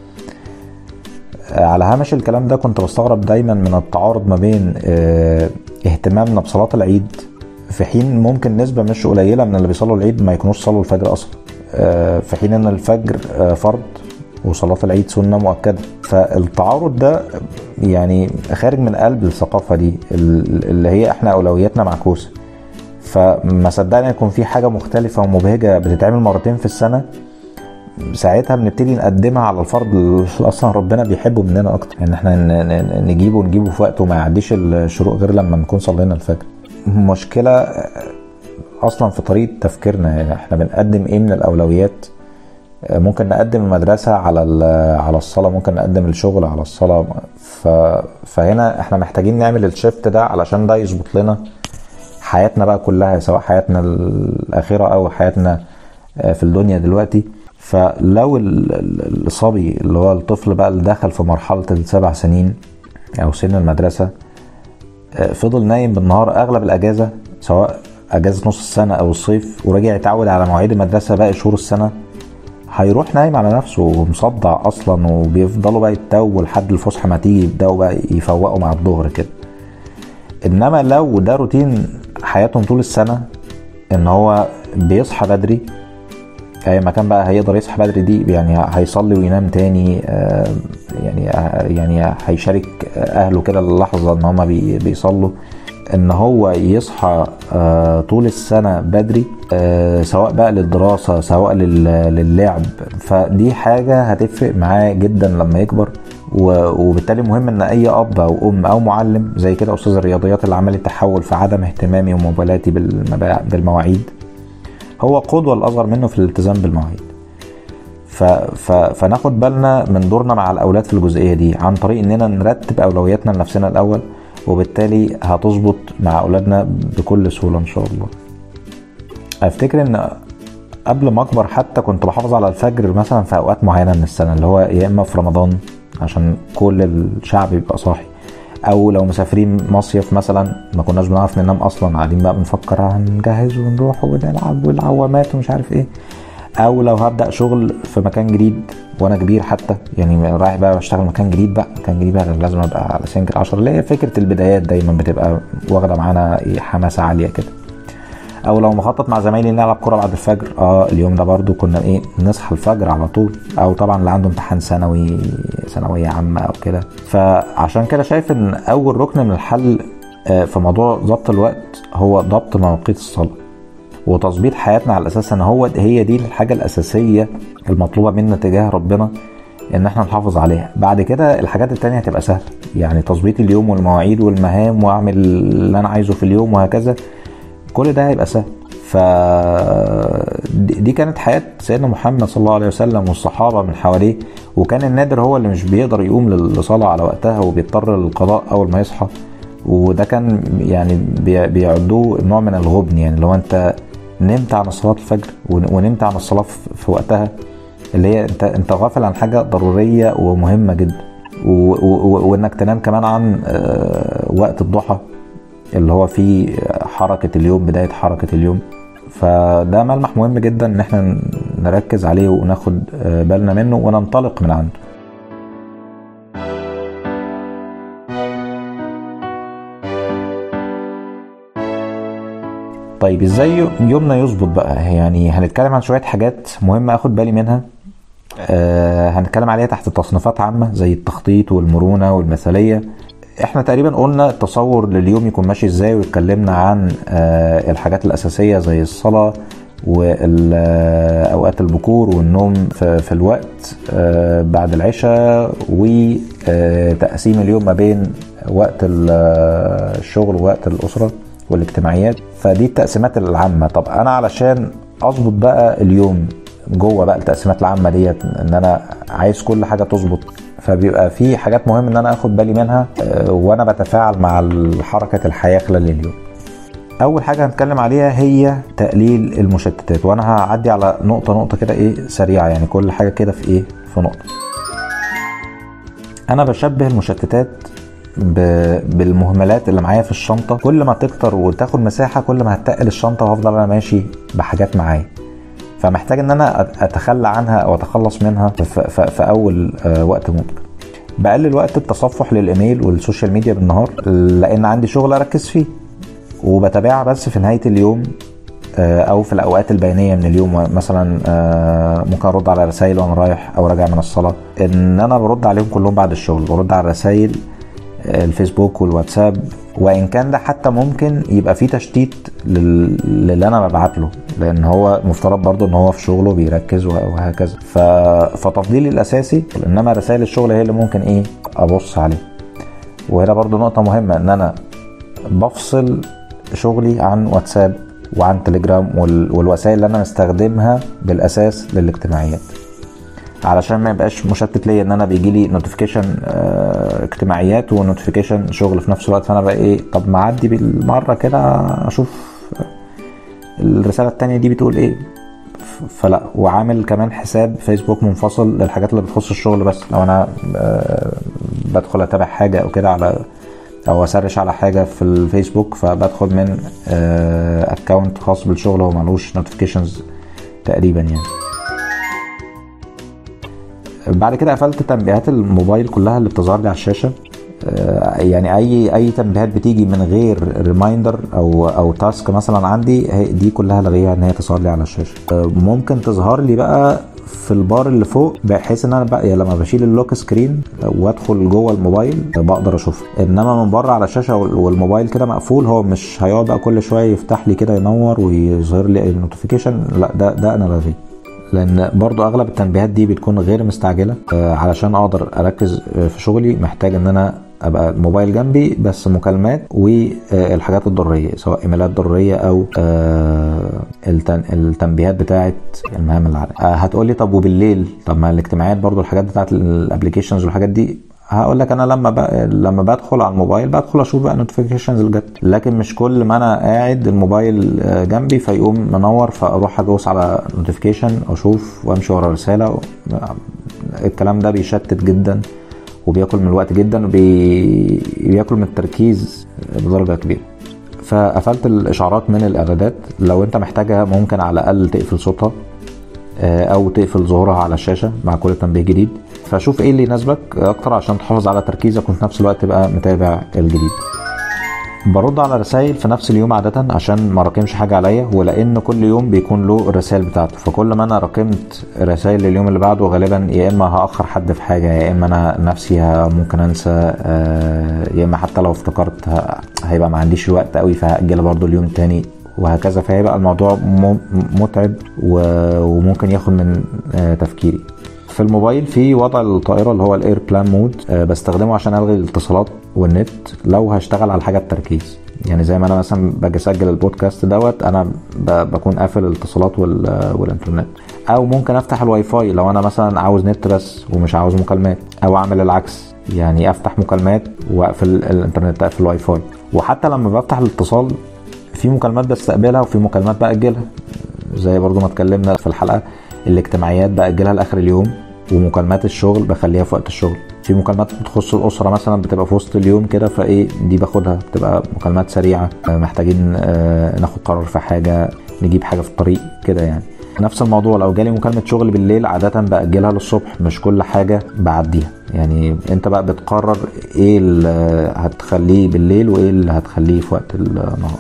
على هامش الكلام ده كنت بستغرب دايما من التعارض ما بين آه، اهتمامنا بصلاة العيد في حين ممكن نسبة مش قليلة من اللي بيصلوا العيد ما يكونوش صلوا الفجر أصلا آه، في حين ان الفجر آه، فرض وصلاة العيد سنة مؤكدة فالتعارض ده يعني خارج من قلب الثقافة دي اللي هي احنا أولوياتنا معكوسة فما صدقنا يكون في حاجه مختلفه ومبهجه بتتعمل مرتين في السنه ساعتها بنبتدي نقدمها على الفرد اللي اصلا ربنا بيحبه مننا اكتر يعني احنا نجيبه ونجيبه في وقته وما يعديش الشروق غير لما نكون صلينا الفجر مشكله اصلا في طريقه تفكيرنا يعني احنا بنقدم ايه من الاولويات ممكن نقدم المدرسة على على الصلاة ممكن نقدم الشغل على الصلاة فهنا احنا محتاجين نعمل الشيفت ده علشان ده يظبط لنا حياتنا بقى كلها سواء حياتنا الآخرة أو حياتنا آه، في الدنيا دلوقتي فلو الصبي اللي هو الطفل بقى اللي دخل في مرحلة السبع سنين أو سن المدرسة آه، فضل نايم بالنهار أغلب الأجازة سواء أجازة نص السنة أو الصيف ورجع يتعود على مواعيد المدرسة باقي شهور السنة هيروح نايم على نفسه ومصدع أصلا وبيفضلوا بقى يتوه لحد الفسحة ما تيجي يبدأوا بقى يفوقوا مع الظهر كده انما لو ده روتين حياتهم طول السنه ان هو بيصحى بدري في اي مكان بقى هيقدر يصحى بدري دي يعني هيصلي وينام تاني آه، يعني يعني هيشارك اهله كده اللحظه ان هما بي- بيصلوا ان هو يصحى آه، طول السنه بدري آه، سواء بقى للدراسه سواء لل- للعب فدي حاجه هتفرق معاه جدا لما يكبر و- وبالتالي مهم ان اي اب او ام او معلم زي كده استاذ الرياضيات اللي عمل التحول في عدم اهتمامي ومبالاتي بالمبا- بالمواعيد هو قدوه الاصغر منه في الالتزام بالمواعيد ف... ف... فناخد بالنا من دورنا مع الاولاد في الجزئيه دي عن طريق اننا نرتب اولوياتنا لنفسنا الاول وبالتالي هتظبط مع اولادنا بكل سهوله ان شاء الله افتكر ان قبل ما اكبر حتى كنت بحافظ على الفجر مثلا في اوقات معينه من السنه اللي هو يا اما في رمضان عشان كل الشعب يبقى صاحي او لو مسافرين مصيف مثلا ما كناش بنعرف ننام اصلا قاعدين بقى بنفكر هنجهز ونروح ونلعب والعوامات ومش عارف ايه او لو هبدا شغل في مكان جديد وانا كبير حتى يعني رايح بقى بشتغل مكان جديد بقى مكان جديد بقى لازم ابقى على سنجل 10 اللي هي فكره البدايات دايما بتبقى واخده معانا إيه حماسه عاليه كده او لو مخطط مع زمايلي نلعب كوره بعد الفجر اه اليوم ده برضو كنا ايه نصحى الفجر على طول او طبعا اللي عنده امتحان ثانوي ثانويه عامه او كده فعشان كده شايف ان اول ركن من الحل آه، في موضوع ضبط الوقت هو ضبط مواقيت الصلاه وتظبيط حياتنا على اساس ان هو هي دي الحاجه الاساسيه المطلوبه منا تجاه ربنا ان احنا نحافظ عليها بعد كده الحاجات التانية هتبقى سهله يعني تظبيط اليوم والمواعيد والمهام واعمل اللي انا عايزه في اليوم وهكذا كل ده هيبقى سهل ف دي دي كانت حياة سيدنا محمد صلى الله عليه وسلم والصحابة من حواليه وكان النادر هو اللي مش بيقدر يقوم للصلاة على وقتها وبيضطر للقضاء أول ما يصحى وده كان يعني بي- بيعدوه نوع من الغبن يعني لو انت نمت عن صلاة الفجر ون- ونمت عن الصلاة في- في وقتها اللي هي انت انت غافل عن حاجة ضرورية ومهمة جدا و- و- وانك تنام كمان عن آه، وقت الضحى اللي هو فيه حركة اليوم بداية حركة اليوم فده ملمح مهم جدا ان احنا نركز عليه وناخد آه، بالنا منه وننطلق من عنده طيب ازاي يومنا يظبط بقى يعني هنتكلم عن شوية حاجات مهمة اخد بالي منها آه هنتكلم عليها تحت تصنيفات عامة زي التخطيط والمرونة والمثالية احنا تقريبا قلنا التصور لليوم يكون ماشي ازاي واتكلمنا عن آه الحاجات الاساسية زي الصلاة واوقات البكور والنوم في, في الوقت آه بعد العشاء وتقسيم اليوم ما بين وقت ال- آه، الشغل ووقت الاسره والاجتماعيات فدي التقسيمات العامه طب انا علشان اظبط بقى اليوم جوه بقى التقسيمات العامه ديت ان انا عايز كل حاجه تظبط فبيبقى في حاجات مهم ان انا اخد بالي منها آه، وانا بتفاعل مع حركه الحياه خلال اليوم اول حاجه هنتكلم عليها هي تقليل المشتتات وانا هعدي على نقطه نقطه كده ايه سريعه يعني كل حاجه كده في ايه في نقطه انا بشبه المشتتات ب- بالمهملات اللي معايا في الشنطه كل ما تكتر وتاخد مساحه كل ما هتقل الشنطه وهفضل انا ماشي بحاجات معايا فمحتاج ان انا أت- اتخلى عنها او اتخلص منها في, في, في اول آه، وقت ممكن بقلل وقت التصفح للايميل والسوشيال ميديا بالنهار لان عندي شغل اركز فيه وبتابعها بس في نهايه اليوم آه، او في الاوقات البيانيه من اليوم مثلا آه، ممكن ارد على رسائل وانا رايح او راجع من الصلاه ان انا برد عليهم كلهم بعد الشغل برد على الرسائل آه، الفيسبوك والواتساب وان كان ده حتى ممكن يبقى فيه تشتيت لل- للي انا ببعت له لان هو مفترض برضه ان هو في شغله بيركز وه- وهكذا ف... فتفضيلي الاساسي انما رسائل الشغل هي اللي ممكن ايه ابص عليه وهنا برضه نقطه مهمه ان انا بفصل شغلي عن واتساب وعن تليجرام وال- والوسائل اللي انا مستخدمها بالاساس للاجتماعيات علشان ما يبقاش مشتت ليا ان انا بيجي لي نوتيفيكيشن اجتماعيات ونوتيفيكيشن شغل في نفس الوقت فانا بقى ايه طب ما اعدي بالمره كده اشوف الرساله التانية دي بتقول ايه ف- فلا وعامل كمان حساب فيسبوك منفصل للحاجات اللي بتخص الشغل بس لو انا آه، بدخل اتابع حاجه او كده على او اسرش على حاجه في الفيسبوك فبدخل من اكونت خاص بالشغل هو ملوش نوتيفيكيشنز تقريبا يعني بعد كده قفلت تنبيهات الموبايل كلها اللي بتظهر لي على الشاشه آه، يعني اي اي تنبيهات بتيجي من غير ريمايندر او او تاسك مثلا عندي هي- دي كلها لغيها ان هي تظهر لي على الشاشه آه، ممكن تظهر لي بقى في البار اللي فوق بحيث ان انا بقى يعني لما بشيل اللوك سكرين وادخل جوه الموبايل بقدر اشوفها انما من بره على الشاشه وال- والموبايل كده مقفول هو مش هيقعد بقى كل شويه يفتح لي كده ينور ويظهر لي النوتيفيكيشن لا ده ده انا لاغيه لان برضو اغلب التنبيهات دي بتكون غير مستعجله آه، علشان اقدر اركز آه، في شغلي محتاج ان انا ابقى الموبايل جنبي بس مكالمات والحاجات الضروريه سواء ايميلات ضروريه او آه، التن- التنبيهات بتاعه المهام اللي عليا آه، هتقولي طب وبالليل طب ما الاجتماعات برضو الحاجات بتاعه الابلكيشنز والحاجات دي هقول لك انا لما بقى لما بدخل على الموبايل بدخل اشوف بقى النوتيفيكيشنز اللي جت لكن مش كل ما انا قاعد الموبايل آه، جنبي فيقوم منور فاروح ادوس على نوتيفيكيشن اشوف وامشي ورا رساله و- الكلام ده بيشتت جدا وبياكل من الوقت جدا وبياكل من التركيز بدرجه كبيره فقفلت الاشعارات من الاعدادات لو انت محتاجها ممكن على الاقل تقفل صوتها آه، او تقفل ظهورها على الشاشه مع كل تنبيه جديد فشوف ايه اللي يناسبك اكتر عشان تحافظ على تركيزك وفي نفس الوقت تبقى متابع الجديد برد على رسائل في نفس اليوم عادة عشان ما راكمش حاجة عليا ولأن كل يوم بيكون له الرسائل بتاعته فكل ما أنا راكمت رسائل لليوم اللي بعده غالبا يا إما هأخر حد في حاجة يا إما أنا نفسي ه- ممكن أنسى آه، يا إما حتى لو افتكرت ه- هيبقى ما عنديش وقت قوي فهأجلها برضو اليوم التاني وهكذا فهيبقى الموضوع م- متعب و- وممكن ياخد من آه، تفكيري في الموبايل في وضع الطائره اللي هو الاير بلان مود بستخدمه عشان الغي الاتصالات والنت لو هشتغل على حاجه بتركيز يعني زي ما انا مثلا باجي اسجل البودكاست دوت انا ب- بكون قافل الاتصالات وال- والانترنت او ممكن افتح الواي فاي لو انا مثلا عاوز نت بس ومش عاوز مكالمات او اعمل العكس يعني افتح مكالمات واقفل الانترنت اقفل الواي فاي وحتى لما بفتح الاتصال في مكالمات بستقبلها وفي مكالمات باجلها زي برضو ما اتكلمنا في الحلقه الاجتماعيات باجلها لاخر اليوم ومكالمات الشغل بخليها في وقت الشغل في مكالمات بتخص الاسره مثلا بتبقى في وسط اليوم كده فايه دي باخدها بتبقى مكالمات سريعه آه، محتاجين آه، ناخد قرار في حاجه نجيب حاجه في الطريق كده يعني نفس الموضوع لو جالي مكالمة شغل بالليل عادة بأجلها للصبح مش كل حاجة بعديها يعني انت بقى بتقرر ايه اللي هتخليه بالليل وايه اللي هتخليه في وقت النهار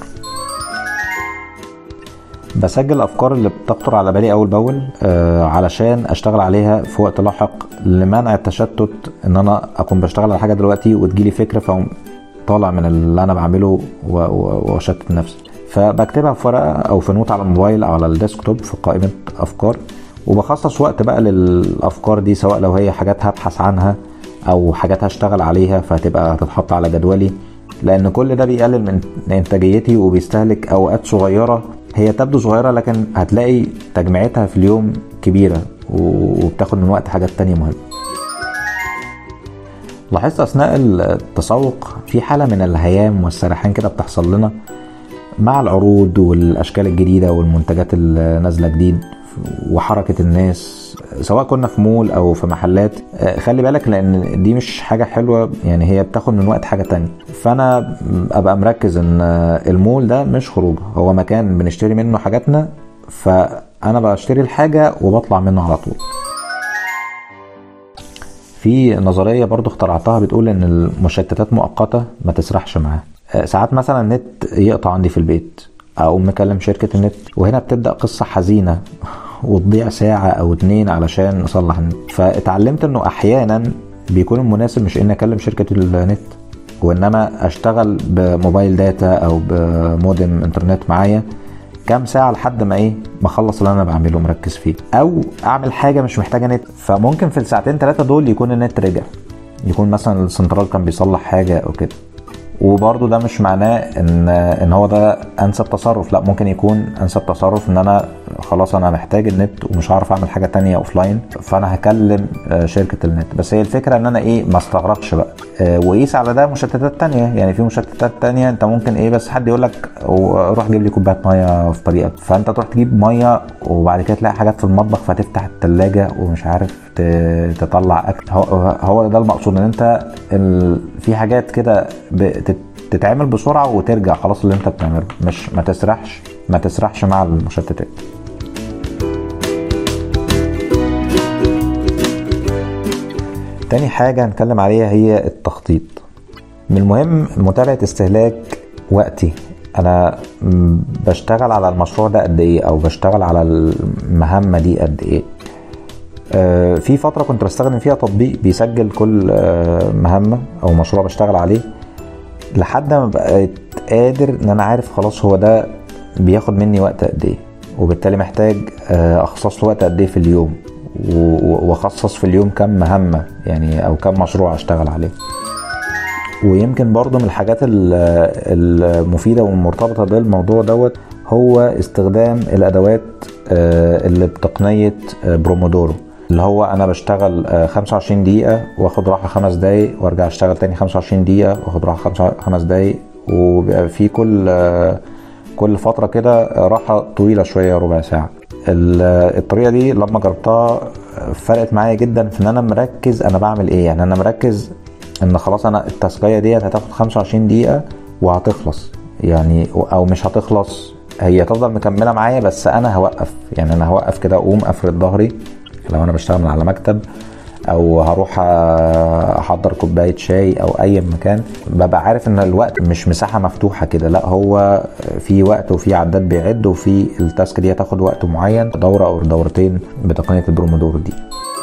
بسجل الافكار اللي بتخطر على بالي اول باول آه علشان اشتغل عليها في وقت لاحق لمنع التشتت ان انا اكون بشتغل على حاجه دلوقتي وتجيلي فكره فاقوم طالع من اللي انا بعمله و- و- واشتت نفسي فبكتبها في ورقه او في نوت على الموبايل او على الديسكتوب في قائمه افكار وبخصص وقت بقى للافكار دي سواء لو هي حاجات هبحث عنها او حاجات هشتغل عليها فهتبقى هتتحط على جدولي لان كل ده بيقلل من انتاجيتي وبيستهلك اوقات صغيره هي تبدو صغيره لكن هتلاقي تجميعتها في اليوم كبيره وبتاخد من وقت حاجات تانية مهمه لاحظت اثناء التسوق في حاله من الهيام والسرحان كده بتحصل لنا مع العروض والاشكال الجديده والمنتجات اللي نازله جديد وحركه الناس سواء كنا في مول او في محلات آه، خلي بالك لان دي مش حاجه حلوه يعني هي بتاخد من وقت حاجه تانية فانا ابقى مركز ان آه، المول ده مش خروج هو مكان بنشتري منه حاجاتنا فانا بشتري الحاجه وبطلع منه على طول في نظريه برضو اخترعتها بتقول ان المشتتات مؤقته ما تسرحش معاها آه، ساعات مثلا النت يقطع عندي في البيت اقوم مكلم شركه النت وهنا بتبدا قصه حزينه وتضيع ساعه او اتنين علشان اصلح النت فاتعلمت انه احيانا بيكون المناسب مش اني اكلم شركه النت وانما اشتغل بموبايل داتا او بمودم انترنت معايا كام ساعه لحد ما ايه ما اخلص اللي انا بعمله مركز فيه او اعمل حاجه مش محتاجه نت فممكن في الساعتين ثلاثه دول يكون النت رجع يكون مثلا السنترال كان بيصلح حاجه او كده وبرضه ده مش معناه ان ان هو ده انسب تصرف لا ممكن يكون انسب تصرف ان انا خلاص انا محتاج النت ومش هعرف اعمل حاجه تانية اوف لاين فانا هكلم آه، شركه النت بس هي الفكره ان انا ايه ما استغرقش بقى آه، وقيس على ده مشتتات تانية يعني في مشتتات تانية انت ممكن ايه بس حد يقول لك روح جيب لي كوبايه ميه في طريقك فانت تروح تجيب ميه وبعد كده تلاقي حاجات في المطبخ فتفتح التلاجة ومش عارف ت- تطلع اكل هو, هو ده المقصود ان انت ال... في حاجات كده بتت- تتعمل بسرعه وترجع خلاص اللي انت بتعمله مش ما تسرحش ما تسرحش مع المشتتات تاني حاجة هنتكلم عليها هي التخطيط من المهم متابعه استهلاك وقتي انا م- بشتغل على المشروع ده قد ايه او بشتغل على المهمه دي قد ايه آه، في فتره كنت بستخدم فيها تطبيق بيسجل كل آه، مهمه او مشروع بشتغل عليه لحد ما بقيت قادر ان انا عارف خلاص هو ده بياخد مني وقت قد ايه وبالتالي محتاج آه، اخصص له وقت قد ايه في اليوم و- و- واخصص في اليوم كم مهمه يعني او كم مشروع اشتغل عليه ويمكن برضو من الحاجات ال- المفيدة والمرتبطة بالموضوع دوت هو استخدام الأدوات آه، اللي بتقنية آه، برومودورو اللي هو أنا بشتغل آه، 25 دقيقة واخد راحة خمس دقايق وارجع اشتغل تاني 25 دقيقة واخد راحة خمس- خمس دقايق وبيبقى في كل آه، كل فترة كده راحة طويلة شوية ربع ساعة ال- الطريقة دي لما جربتها فرقت معايا جدا في ان انا مركز انا بعمل ايه يعني انا مركز ان خلاص انا التسقية ديت هتاخد 25 دقيقة وهتخلص يعني او مش هتخلص هي تفضل مكملة معايا بس انا هوقف يعني انا هوقف كده اقوم افرد ظهري لو انا بشتغل من على مكتب او هروح احضر كوبايه شاي او اي مكان ببقى عارف ان الوقت مش مساحه مفتوحه كده لا هو في وقت وفي عداد بيعد وفي التاسك دي هتاخد وقت معين دوره او دورتين بتقنيه البرومودور دي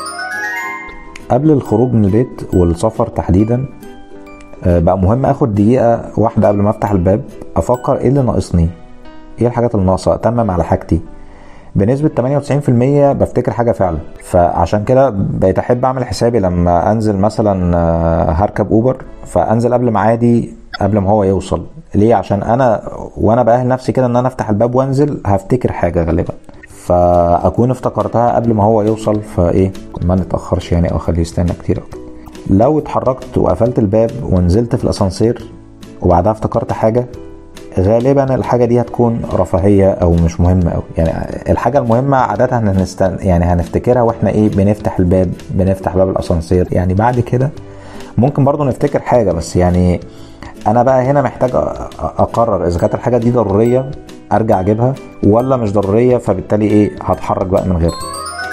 قبل الخروج من البيت والسفر تحديدا آه، بقى مهم اخد دقيقه واحده قبل ما افتح الباب افكر ايه اللي ناقصني ايه الحاجات اللي ناقصه اتمم على حاجتي بنسبة 98% بفتكر حاجة فعلا فعشان كده بقيت أحب أعمل حسابي لما أنزل مثلا آه، هركب أوبر فأنزل قبل ميعادي قبل ما هو يوصل ليه عشان أنا وأنا بأهل نفسي كده إن أنا أفتح الباب وأنزل هفتكر حاجة غالبا فأكون افتكرتها قبل ما هو يوصل فإيه ما نتأخرش يعني أو أخليه يستنى كتير أو كده. لو اتحركت وقفلت الباب ونزلت في الأسانسير وبعدها افتكرت حاجة غالبا الحاجه دي هتكون رفاهيه او مش مهمه قوي يعني الحاجه المهمه عاده هنستن يعني هنفتكرها واحنا ايه بنفتح الباب بنفتح باب الاسانسير يعني بعد كده ممكن برضو نفتكر حاجه بس يعني انا بقى هنا محتاج أ- أ- اقرر اذا كانت الحاجه دي ضروريه ارجع اجيبها ولا مش ضروريه فبالتالي ايه هتحرك بقى من غيرها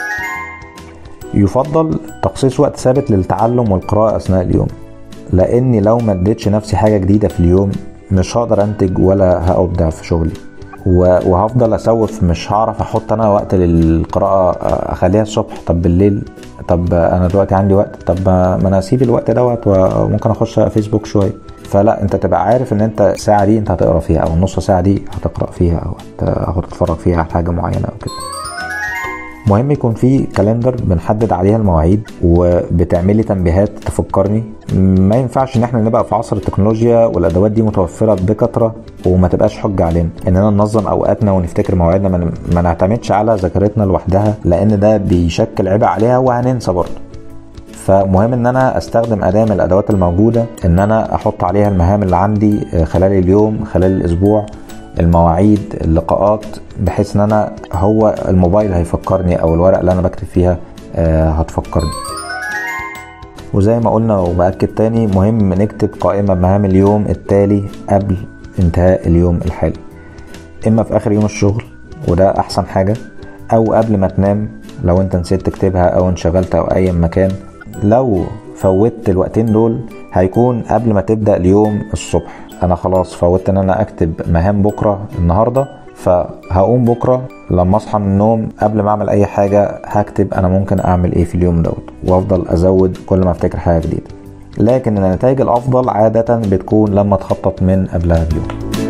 يفضل تخصيص وقت ثابت للتعلم والقراءة أثناء اليوم لأني لو ما اديتش نفسي حاجة جديدة في اليوم مش هقدر أنتج ولا هأبدع في شغلي و- وهفضل أسوف مش هعرف أحط أنا وقت للقراءة أخليها الصبح طب بالليل طب أنا دلوقتي عندي وقت طب ما ما أنا أسيب الوقت دوت وممكن أخش فيسبوك شوية فلا انت تبقى عارف ان انت الساعه دي انت هتقرا فيها او النص ساعه دي هتقرا فيها او هت- او هتتفرج فيها على حاجه معينه او كده مهم يكون في كالندر بنحدد عليها المواعيد وبتعملي تنبيهات تفكرني ما ينفعش ان احنا نبقى في عصر التكنولوجيا والادوات دي متوفره بكثره وما تبقاش حجه علينا اننا ننظم اوقاتنا ونفتكر مواعيدنا ما ن- ما نعتمدش على ذاكرتنا لوحدها لان ده بيشكل عبء عليها وهننسى برضه فمهم ان انا استخدم اداه من الادوات الموجوده ان انا احط عليها المهام اللي عندي خلال اليوم خلال الاسبوع المواعيد اللقاءات بحيث ان انا هو الموبايل هيفكرني او الورق اللي انا بكتب فيها آه، هتفكرني وزي ما قلنا وبأكد تاني مهم نكتب قائمة بمهام اليوم التالي قبل انتهاء اليوم الحالي اما في اخر يوم الشغل وده احسن حاجة او قبل ما تنام لو انت نسيت تكتبها او انشغلت او اي مكان لو فوتت الوقتين دول هيكون قبل ما تبدأ اليوم الصبح انا خلاص فوتت ان انا اكتب مهام بكرة النهاردة فهقوم بكرة لما اصحى من النوم قبل ما اعمل اي حاجة هكتب انا ممكن اعمل ايه في اليوم دوت وافضل ازود كل ما افتكر حاجة جديدة لكن النتائج الافضل عادة بتكون لما تخطط من قبلها بيوم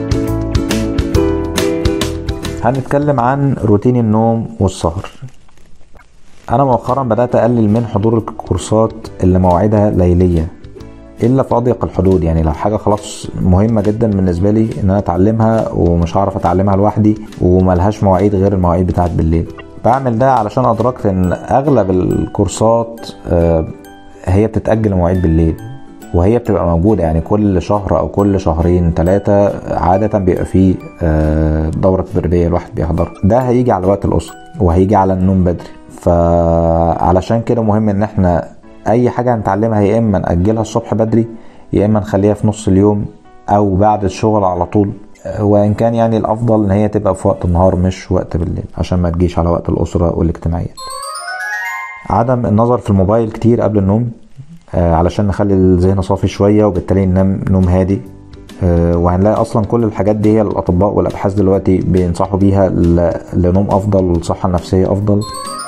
هنتكلم عن روتين النوم والسهر انا مؤخرا بدات اقلل من حضور الكورسات اللي مواعيدها ليليه الا في اضيق الحدود يعني لو حاجه خلاص مهمه جدا بالنسبه لي ان انا اتعلمها ومش هعرف اتعلمها لوحدي وملهاش مواعيد غير المواعيد بتاعت بالليل بعمل ده علشان ادركت ان اغلب الكورسات آه، هي بتتاجل مواعيد بالليل وهي بتبقى موجوده يعني كل شهر او كل شهرين ثلاثه عاده بيبقى فيه آه، دوره تدريبيه الواحد بيحضرها ده هيجي على وقت الاسره وهيجي على النوم بدري فعلشان كده مهم ان احنا اي حاجه هنتعلمها يا اما ناجلها الصبح بدري يا اما نخليها في نص اليوم او بعد الشغل على طول آه، وان كان يعني الافضل ان هي تبقى في وقت النهار مش وقت بالليل عشان ما تجيش على وقت الاسره والاجتماعيات عدم النظر في الموبايل كتير قبل النوم آه، علشان نخلي الذهن صافي شويه وبالتالي ننام نوم هادي آه، وهنلاقي اصلا كل الحاجات دي هي الاطباء والابحاث دلوقتي بينصحوا بيها ل- لنوم افضل والصحه النفسيه افضل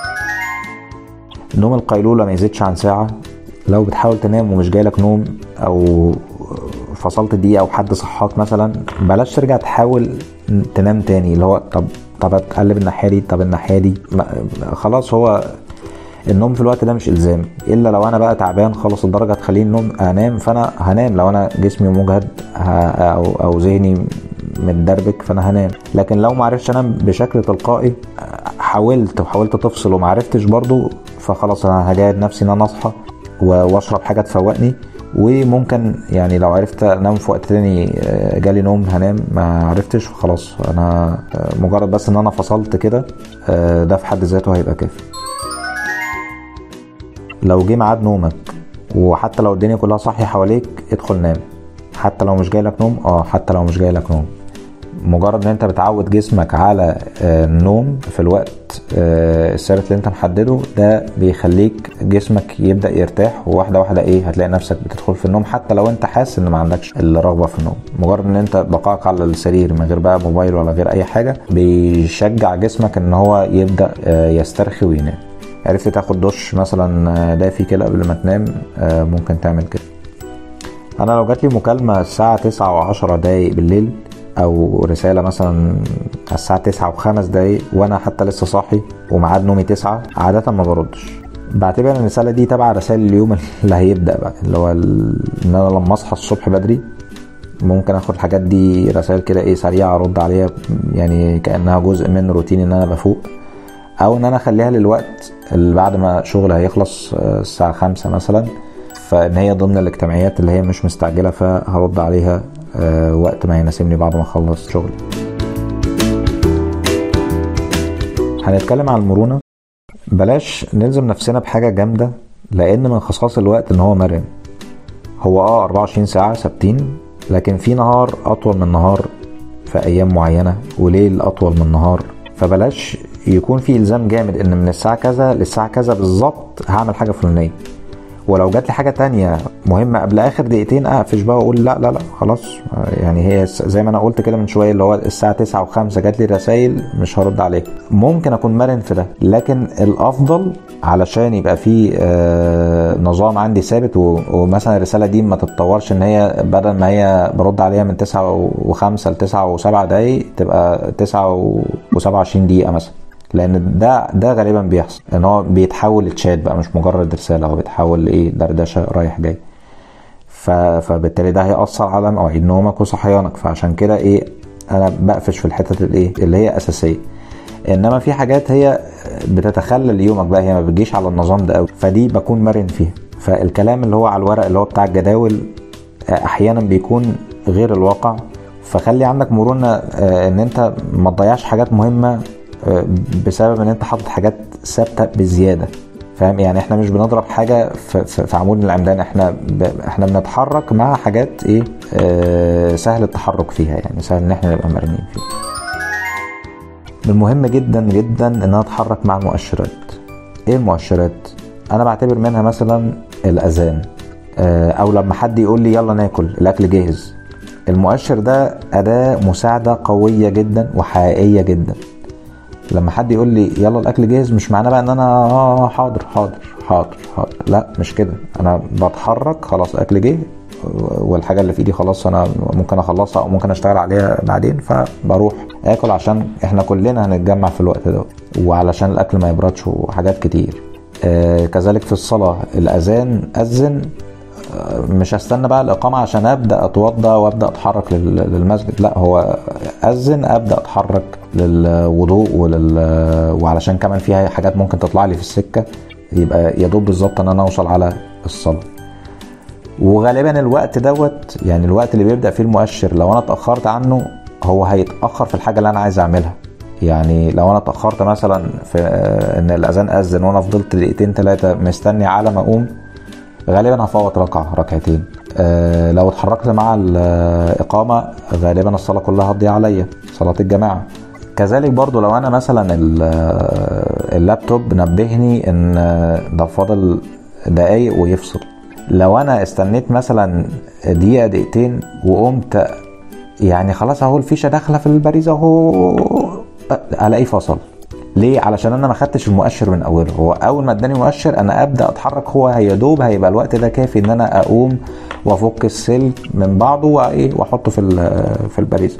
نوم القيلوله ما يزيدش عن ساعه لو بتحاول تنام ومش جايلك نوم او فصلت دقيقه او حد صحاك مثلا بلاش ترجع تحاول تنام تاني اللي هو طب طب اتقلب الناحيه دي طب الناحيه دي ما- خلاص هو النوم في الوقت ده مش الزام الا لو انا بقى تعبان خالص الدرجه تخليني النوم انام فانا هنام لو انا جسمي مجهد ه- او او ذهني متدربك فانا هنام لكن لو ما عرفتش انام بشكل تلقائي حاولت وحاولت تفصل وما عرفتش برضو فخلاص انا هجاهد نفسي ان انا اصحى و- واشرب حاجه تفوقني وممكن يعني لو عرفت انام في وقت تاني آه، جالي نوم هنام ما عرفتش خلاص انا آه، مجرد بس ان انا فصلت كده آه، ده في حد ذاته هيبقى كافي لو جه ميعاد نومك وحتى لو الدنيا كلها صاحيه حواليك ادخل نام حتى لو مش جاي لك نوم اه حتى لو مش جاي لك نوم مجرد ان انت بتعود جسمك على آه، النوم في الوقت آه، الثابت اللي انت محدده ده بيخليك جسمك يبدا يرتاح وواحده واحده ايه هتلاقي نفسك بتدخل في النوم حتى لو انت حاسس ان ما عندكش الرغبه في النوم مجرد ان انت بقائك على السرير من غير بقى موبايل ولا غير اي حاجه بيشجع جسمك ان هو يبدا آه، يسترخي وينام عرفت تاخد دش مثلا آه، دافي كده قبل ما تنام آه، ممكن تعمل كده انا لو جات لي مكالمه الساعه 9 و10 دقايق بالليل او رساله مثلا على الساعه 9 وخمس دقايق وانا حتى لسه صاحي وميعاد نومي 9 عاده ما بردش بعتبر ان الرساله دي تبع رسائل اليوم اللي هيبدا بقى اللي هو ال- ان انا لما اصحى الصبح بدري ممكن اخد الحاجات دي رسائل كده ايه سريعه ارد عليها يعني كانها جزء من روتيني ان انا بفوق او ان انا اخليها للوقت اللي بعد ما شغل هيخلص آه، الساعه خمسة مثلا فان هي ضمن الاجتماعيات اللي هي مش مستعجله فهرد عليها آه، وقت ما يناسبني بعد ما اخلص شغل هنتكلم عن المرونه بلاش نلزم نفسنا بحاجه جامده لان من خصائص الوقت ان هو مرن هو اه 24 ساعه ثابتين لكن في نهار اطول من نهار في ايام معينه وليل اطول من نهار فبلاش يكون في الزام جامد ان من الساعه كذا للساعه كذا بالظبط هعمل حاجه فلانيه ولو جات لي حاجه تانية مهمه قبل اخر دقيقتين اقفش بقى واقول لا لا لا خلاص يعني هي س- زي ما انا قلت كده من شويه اللي هو الساعه 9 و5 جات لي رسائل مش هرد عليها ممكن اكون مرن في ده لكن الافضل علشان يبقى في آه، نظام عندي ثابت و- ومثلا الرساله دي ما تتطورش ان هي بدل ما هي برد عليها من 9 و5 ل 9 و7 دقايق تبقى 9 و27 دقيقه مثلا لان ده ده غالبا بيحصل ان هو بيتحول لتشات بقى مش مجرد رساله هو بيتحول لايه دردشه رايح جاي ف... فبالتالي ده هيأثر على مواعيد نومك وصحيانك فعشان كده ايه انا بقفش في الحتت الايه اللي هي اساسيه انما في حاجات هي بتتخلل يومك بقى هي ما بتجيش على النظام ده قوي فدي بكون مرن فيها فالكلام اللي هو على الورق اللي هو بتاع الجداول احيانا بيكون غير الواقع فخلي عندك مرونه آه، ان انت ما تضيعش حاجات مهمه آه، بسبب ان انت حاطط حاجات ثابته بزياده فاهم يعني احنا مش بنضرب حاجه في, في, في عمود العمدان احنا ب... احنا بنتحرك مع حاجات ايه آه سهل التحرك فيها يعني سهل ان احنا نبقى مرنين فيها من المهم جدا جدا ان انا اتحرك مع المؤشرات ايه المؤشرات انا بعتبر منها مثلا الاذان آه، او لما حد يقول لي يلا ناكل الاكل جاهز المؤشر ده اداه مساعده قويه جدا وحقيقيه جدا لما حد يقول لي يلا الاكل جاهز مش معناه بقى ان انا اه حاضر حاضر حاضر حاضر لا مش كده انا بتحرك خلاص الاكل جه والحاجه اللي في ايدي خلاص انا ممكن اخلصها او ممكن اشتغل عليها بعدين فبروح اكل عشان احنا كلنا هنتجمع في الوقت ده وعلشان الاكل ما يبردش وحاجات كتير آه كذلك في الصلاه الاذان اذن آه، مش هستنى بقى الاقامه عشان ابدا اتوضى وابدا اتحرك لل- للمسجد لا هو اذن ابدا اتحرك للوضوء ولل وعلشان كمان فيها حاجات ممكن تطلع لي في السكه يبقى يا دوب بالظبط ان انا اوصل على الصلاه وغالبا الوقت دوت يعني الوقت اللي بيبدا فيه المؤشر لو انا اتاخرت عنه هو هيتاخر في الحاجه اللي انا عايز اعملها يعني لو انا اتاخرت مثلا في آه، ان الاذان اذن وانا فضلت دقيقتين ثلاثه مستني على ما اقوم غالبا هفوت ركعه ركعتين أه لو اتحركت مع الاقامه غالبا الصلاه كلها هتضيع عليا صلاه الجماعه كذلك برضو لو انا مثلا ال- اللابتوب نبهني ان ده فاضل دقايق ويفصل لو انا استنيت مثلا دقيقه دقيقتين وقمت يعني خلاص اهو الفيشه داخله في البريزه اهو الاقيه فصل ليه علشان انا ما خدتش المؤشر من اوله هو اول ما اداني مؤشر انا ابدا اتحرك هو يا دوب هيبقى الوقت ده كافي ان انا اقوم وافك السلك من بعضه وايه واحطه في في البريزه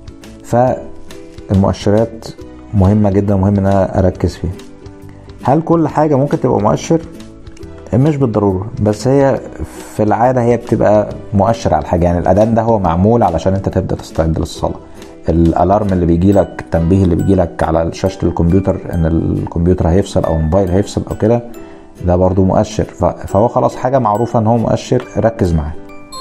فالمؤشرات مهمه جدا مهم ان انا اركز فيها هل كل حاجه ممكن تبقى مؤشر مش بالضروره بس هي في العاده هي بتبقى مؤشر على الحاجه يعني الاذان ده هو معمول علشان انت تبدا تستعد للصلاه الالارم اللي بيجي لك التنبيه اللي بيجي لك على شاشه الكمبيوتر ان الكمبيوتر هيفصل او الموبايل هيفصل او كده ده برضو مؤشر فهو خلاص حاجه معروفه ان هو مؤشر ركز معاه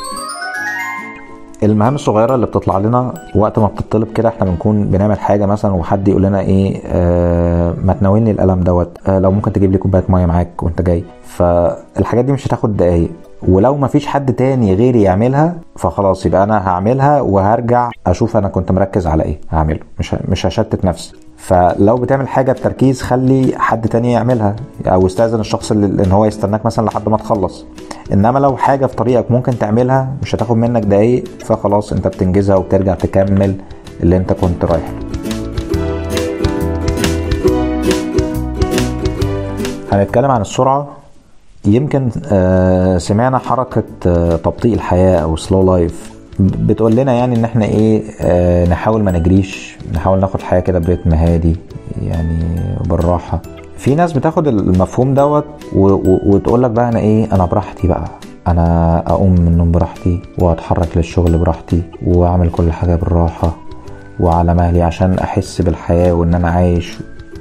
المهام الصغيره اللي بتطلع لنا وقت ما بتطلب كده احنا بنكون بنعمل حاجه مثلا وحد يقول لنا ايه آه ما تناولني القلم دوت آه لو ممكن تجيب لي كوبايه ميه معاك وانت جاي فالحاجات دي مش هتاخد دقايق ولو ما فيش حد تاني غيري يعملها فخلاص يبقى انا هعملها وهرجع اشوف انا كنت مركز على ايه هعمله مش مش هشتت نفسي فلو بتعمل حاجه بتركيز خلي حد تاني يعملها او استاذن الشخص اللي ان هو يستناك مثلا لحد ما تخلص انما لو حاجه في طريقك ممكن تعملها مش هتاخد منك دقايق فخلاص انت بتنجزها وبترجع تكمل اللي انت كنت رايح هنتكلم عن السرعه يمكن سمعنا حركه تبطيء الحياه او سلو لايف بتقول لنا يعني ان احنا ايه آه نحاول ما نجريش نحاول ناخد حياه كده برتم هادي يعني بالراحه في ناس بتاخد المفهوم دوت وتقول لك بقى انا ايه انا براحتي بقى انا اقوم من النوم براحتي واتحرك للشغل براحتي واعمل كل حاجه بالراحه وعلى مهلي عشان احس بالحياه وان انا عايش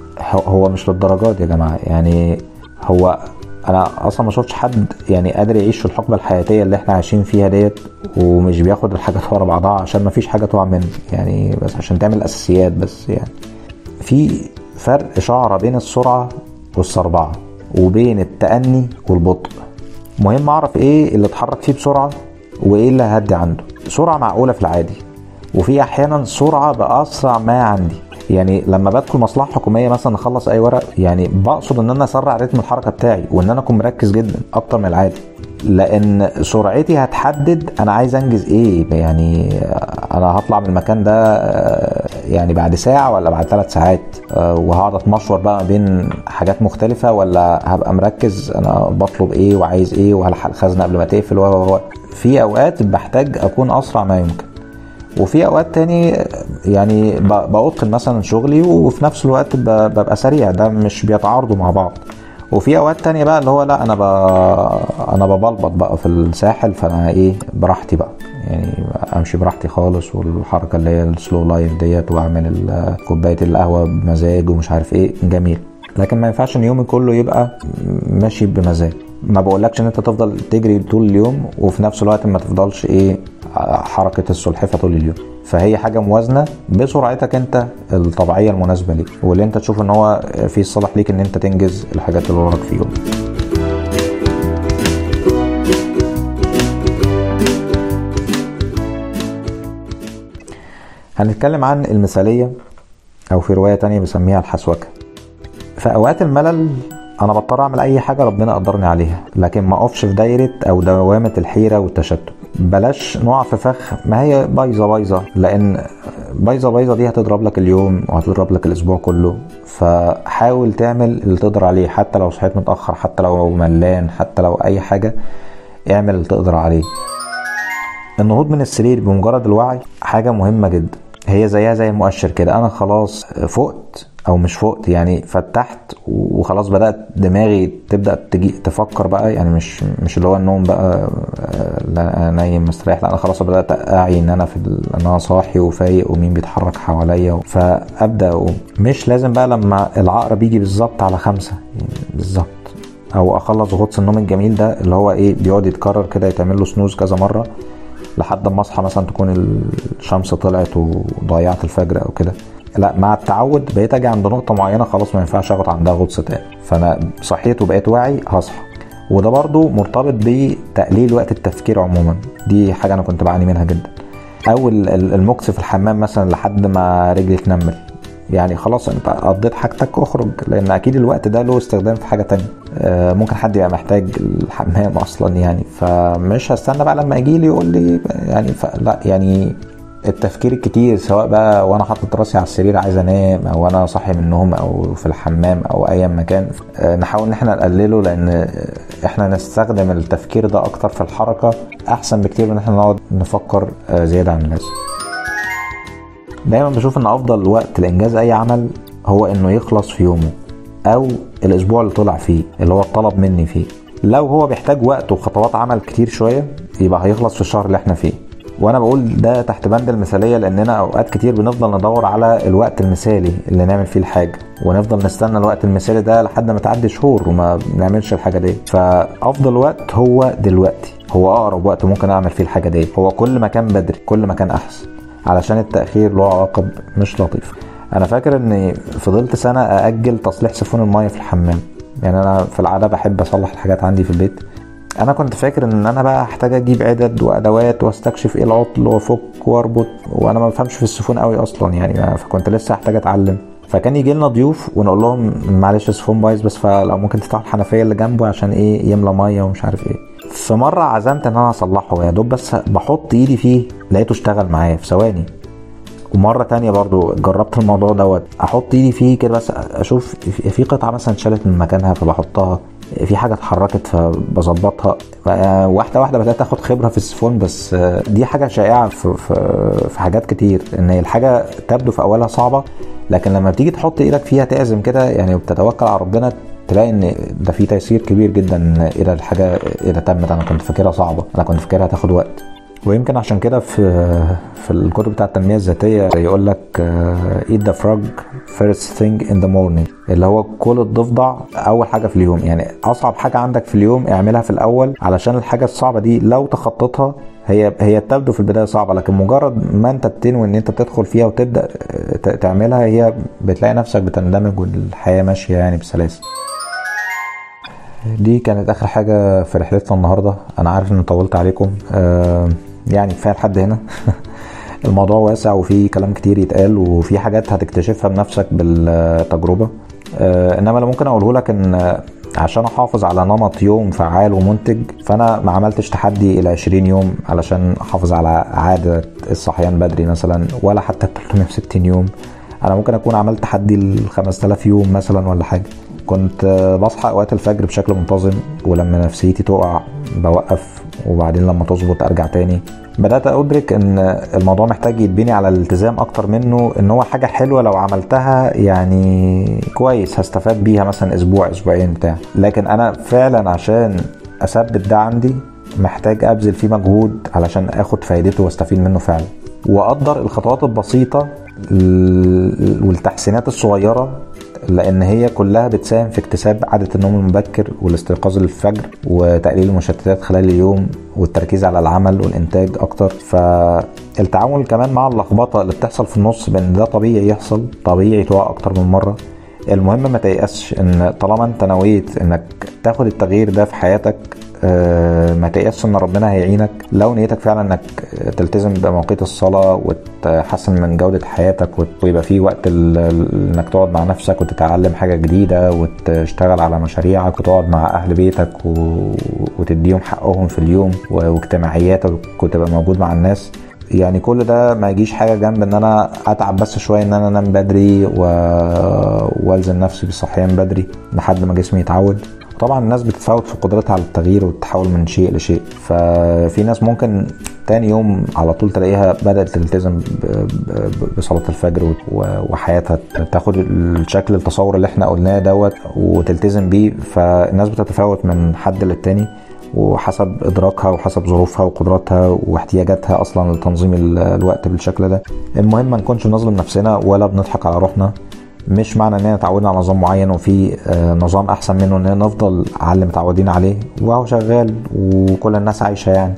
هو مش للدرجات يا جماعه يعني هو انا اصلا ما شفتش حد يعني قادر يعيش في الحقبه الحياتيه اللي احنا عايشين فيها ديت ومش بياخد الحاجات ورا بعضها عشان ما فيش حاجه تقع منه يعني بس عشان تعمل اساسيات بس يعني في فرق شعره بين السرعه والسربعه وبين التأني والبطء مهم اعرف ايه اللي اتحرك فيه بسرعه وايه اللي هدي عنده سرعه معقوله في العادي وفي احيانا سرعه باسرع ما عندي يعني لما بدخل مصلحه حكوميه مثلا اخلص اي ورق يعني بقصد ان انا اسرع رتم الحركه بتاعي وان انا اكون مركز جدا اكتر من العادي لان سرعتي هتحدد انا عايز انجز ايه يعني انا هطلع من المكان ده يعني بعد ساعه ولا بعد ثلاث ساعات وهقعد اتمشور بقى بين حاجات مختلفه ولا هبقى مركز انا بطلب ايه وعايز ايه وهلحق الخزنه قبل ما تقفل و في اوقات بحتاج اكون اسرع ما يمكن وفي اوقات تاني يعني بأتقن مثلا شغلي وفي نفس الوقت ببقى سريع ده مش بيتعارضوا مع بعض وفي اوقات تانية بقى اللي هو لا انا ب... انا ببلبط بقى في الساحل فانا ايه براحتي بقى يعني امشي براحتي خالص والحركه اللي هي السلو لايف ديت واعمل كوبايه القهوه بمزاج ومش عارف ايه جميل لكن ما ينفعش ان يومي كله يبقى ماشي بمزاج ما بقولكش ان انت تفضل تجري طول اليوم وفي نفس الوقت ما تفضلش ايه حركه السلحفه طول اليوم فهي حاجه موازنه بسرعتك انت الطبيعيه المناسبه ليك واللي انت تشوف ان هو في الصالح ليك ان انت تنجز الحاجات اللي وراك في يوم هنتكلم عن المثاليه او في روايه تانية بسميها الحسوكه في اوقات الملل انا بضطر اعمل اي حاجه ربنا قدرني عليها لكن ما اقفش في دايره او دوامه الحيره والتشتت بلاش نقع في فخ ما هي بايظه بايظه لان بايظه بايظه دي هتضرب لك اليوم وهتضرب لك الاسبوع كله فحاول تعمل اللي تقدر عليه حتى لو صحيت متاخر حتى لو ملان حتى لو اي حاجه اعمل اللي تقدر عليه النهوض من السرير بمجرد الوعي حاجه مهمه جدا هي زيها زي المؤشر كده انا خلاص فقت او مش فقت يعني فتحت وخلاص بدات دماغي تبدا تجي تفكر بقى يعني مش مش اللي هو النوم بقى لا نايم مستريح لا انا خلاص بدات اعي ان انا في ان انا صاحي وفايق ومين بيتحرك حواليا فابدا اقوم مش لازم بقى لما العقرب يجي بالظبط على خمسة يعني بالظبط او اخلص غطس النوم الجميل ده اللي هو ايه بيقعد يتكرر كده يتعمل له سنوز كذا مره لحد ما اصحى مثلا تكون الشمس طلعت وضيعت الفجر او كده لا مع التعود بقيت اجي عند نقطه معينه خلاص ما ينفعش اخد عندها غطس تاني فانا صحيت وبقيت واعي هصحى وده برضو مرتبط بتقليل وقت التفكير عموما دي حاجه انا كنت بعاني منها جدا او المكس في الحمام مثلا لحد ما رجلي تنمل يعني خلاص انت قضيت حاجتك اخرج لان اكيد الوقت ده له استخدام في حاجه تانية آه، ممكن حد يبقى محتاج الحمام اصلا يعني فمش هستنى بقى لما يجي لي يقول لي يعني لا يعني التفكير الكتير سواء بقى وانا حاطط راسي على السرير عايز انام او انا صاحي من النوم او في الحمام او اي مكان آه، نحاول ان احنا نقلله لان احنا نستخدم التفكير ده اكتر في الحركه احسن بكتير من ان احنا نقعد نفكر آه، زياده عن اللازم دايما بشوف ان افضل وقت لانجاز اي عمل هو انه يخلص في يومه او الاسبوع اللي طلع فيه اللي هو الطلب مني فيه لو هو بيحتاج وقت وخطوات عمل كتير شويه يبقى هيخلص في الشهر اللي احنا فيه وانا بقول ده تحت بند المثاليه لاننا اوقات كتير بنفضل ندور على الوقت المثالي اللي نعمل فيه الحاجه ونفضل نستنى الوقت المثالي ده لحد ما تعدي شهور وما بنعملش الحاجه دي فافضل وقت هو دلوقتي هو اقرب وقت ممكن اعمل فيه الحاجه دي هو كل ما كان بدري كل ما كان احسن علشان التاخير له عواقب مش لطيفه انا فاكر اني فضلت سنه ااجل تصليح سيفون الميه في الحمام يعني انا في العاده بحب اصلح الحاجات عندي في البيت انا كنت فاكر ان انا بقى هحتاج اجيب عدد وادوات واستكشف ايه العطل وافك واربط وانا ما بفهمش في السفون قوي اصلا يعني فكنت لسه هحتاج اتعلم فكان يجي لنا ضيوف ونقول لهم معلش السفون بايظ بس فلو ممكن تفتحوا الحنفيه اللي جنبه عشان ايه يملى ميه ومش عارف ايه في مره عزمت ان انا اصلحه يا دوب بس بحط ايدي فيه لقيته اشتغل معايا في ثواني ومره تانية برضو جربت الموضوع دوت احط ايدي فيه كده بس اشوف في قطعه مثلا اتشالت من مكانها فبحطها في حاجه اتحركت فبظبطها واحده واحده بدات اخد خبره في السيفون بس دي حاجه شائعه في, في, في حاجات كتير ان الحاجه تبدو في اولها صعبه لكن لما بتيجي تحط ايدك فيها تعزم كده يعني وبتتوكل على ربنا تلاقي ان ده في تيسير كبير جدا اذا الحاجه اذا تمت انا كنت فاكرها صعبه انا كنت فاكرها هتاخد وقت ويمكن عشان كده في في الكتب بتاع التنميه الذاتيه يقول لك eat the frog first thing in the morning اللي هو كل الضفدع اول حاجه في اليوم يعني اصعب حاجه عندك في اليوم اعملها في الاول علشان الحاجه الصعبه دي لو تخطيتها هي هي تبدو في البدايه صعبه لكن مجرد ما انت بتنوي ان انت تدخل فيها وتبدا تعملها هي بتلاقي نفسك بتندمج والحياه ماشيه يعني بسلاسه دي كانت اخر حاجه في رحلتنا النهارده انا عارف ان طولت عليكم آه يعني كفايه لحد هنا الموضوع واسع وفي كلام كتير يتقال وفي حاجات هتكتشفها بنفسك بالتجربه آه انما اللي ممكن اقوله لك ان عشان احافظ على نمط يوم فعال ومنتج فانا ما عملتش تحدي الى 20 يوم علشان احافظ على عاده الصحيان بدري مثلا ولا حتى 360 يوم انا ممكن اكون عملت تحدي ال 5000 يوم مثلا ولا حاجه كنت بصحى اوقات الفجر بشكل منتظم ولما نفسيتي تقع بوقف وبعدين لما تظبط ارجع تاني بدات ادرك ان الموضوع محتاج يتبني على الالتزام اكتر منه ان هو حاجه حلوه لو عملتها يعني كويس هستفاد بيها مثلا اسبوع اسبوعين بتاع لكن انا فعلا عشان اثبت ده عندي محتاج ابذل فيه مجهود علشان اخد فايدته واستفيد منه فعلا واقدر الخطوات البسيطه والتحسينات الصغيره لان هي كلها بتساهم في اكتساب عاده النوم المبكر والاستيقاظ الفجر وتقليل المشتتات خلال اليوم والتركيز على العمل والانتاج اكتر فالتعامل كمان مع اللخبطه اللي بتحصل في النص بان ده طبيعي يحصل طبيعي تقع اكتر من مره المهم ما تيأسش ان طالما انت نويت انك تاخد التغيير ده في حياتك آه، ما تيأسش ان ربنا هيعينك لو نيتك فعلا انك تلتزم بمواقيت الصلاة وتحسن من جودة حياتك ويبقى في وقت انك تقعد مع نفسك وتتعلم حاجة جديدة وتشتغل على مشاريعك وتقعد مع اهل بيتك وتديهم حقهم في اليوم واجتماعياتك وتبقى موجود مع الناس يعني كل ده ما يجيش حاجه جنب ان انا اتعب بس شويه ان انا انام بدري و... والزم نفسي بالصحيان بدري لحد ما جسمي يتعود طبعا الناس بتتفاوت في قدرتها على التغيير والتحول من شيء لشيء ففي ناس ممكن تاني يوم على طول تلاقيها بدأت تلتزم بصلاة الفجر وحياتها تاخد الشكل التصور اللي احنا قلناه دوت وتلتزم بيه فالناس بتتفاوت من حد للتاني وحسب ادراكها وحسب ظروفها وقدراتها واحتياجاتها اصلا لتنظيم الوقت بالشكل ده المهم ما نكونش بنظلم نفسنا ولا بنضحك على روحنا مش معنى اننا اتعودنا على نظام معين وفي آه، نظام احسن منه اننا نفضل على اللي متعودين عليه وهو شغال وكل الناس عايشه يعني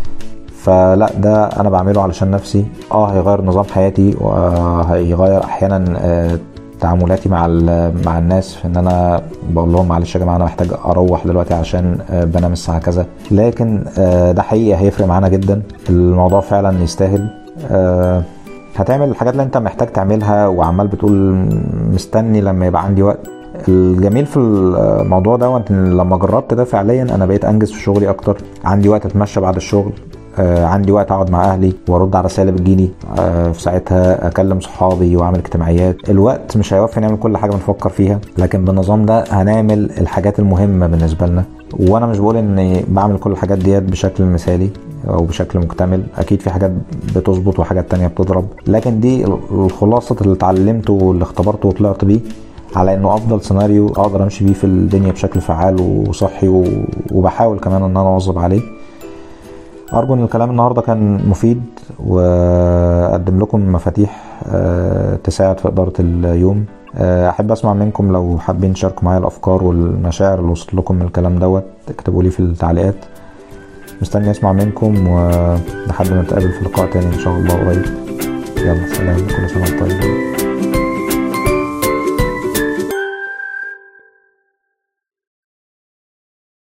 فلا ده انا بعمله علشان نفسي اه هيغير نظام حياتي وهيغير احيانا آه، تعاملاتي مع مع الناس في ان انا بقول لهم معلش يا جماعه انا محتاج اروح دلوقتي عشان آه، بنام الساعه كذا لكن ده حقيقي هيفرق معانا جدا الموضوع فعلا يستاهل هتعمل الحاجات اللي انت محتاج تعملها وعمال بتقول مستني لما يبقى عندي وقت الجميل في الموضوع دوت ان لما جربت ده فعليا انا بقيت انجز في شغلي اكتر عندي وقت اتمشى بعد الشغل آه، عندي وقت اقعد مع اهلي وارد على رسائل بتجيلي آه، في ساعتها اكلم صحابي واعمل اجتماعيات الوقت مش هيوفي نعمل كل حاجه بنفكر فيها لكن بالنظام ده هنعمل الحاجات المهمه بالنسبه لنا وانا مش بقول اني بعمل كل الحاجات ديت بشكل مثالي او بشكل مكتمل اكيد في حاجات بتظبط وحاجات تانية بتضرب لكن دي الخلاصه اللي اتعلمته واللي اختبرته وطلعت بيه على انه افضل سيناريو اقدر امشي بيه في الدنيا بشكل فعال وصحي وبحاول كمان ان انا اواظب عليه ارجو ان الكلام النهارده كان مفيد واقدم لكم مفاتيح آه، تساعد في اداره اليوم آه، احب اسمع منكم لو حابين تشاركوا معايا الافكار والمشاعر اللي وصلت لكم من الكلام دوت اكتبوا لي في التعليقات مستني اسمع منكم ولحد ما نتقابل في لقاء تاني ان شاء الله قريب يلا سلام كل سنه وانتم طيبين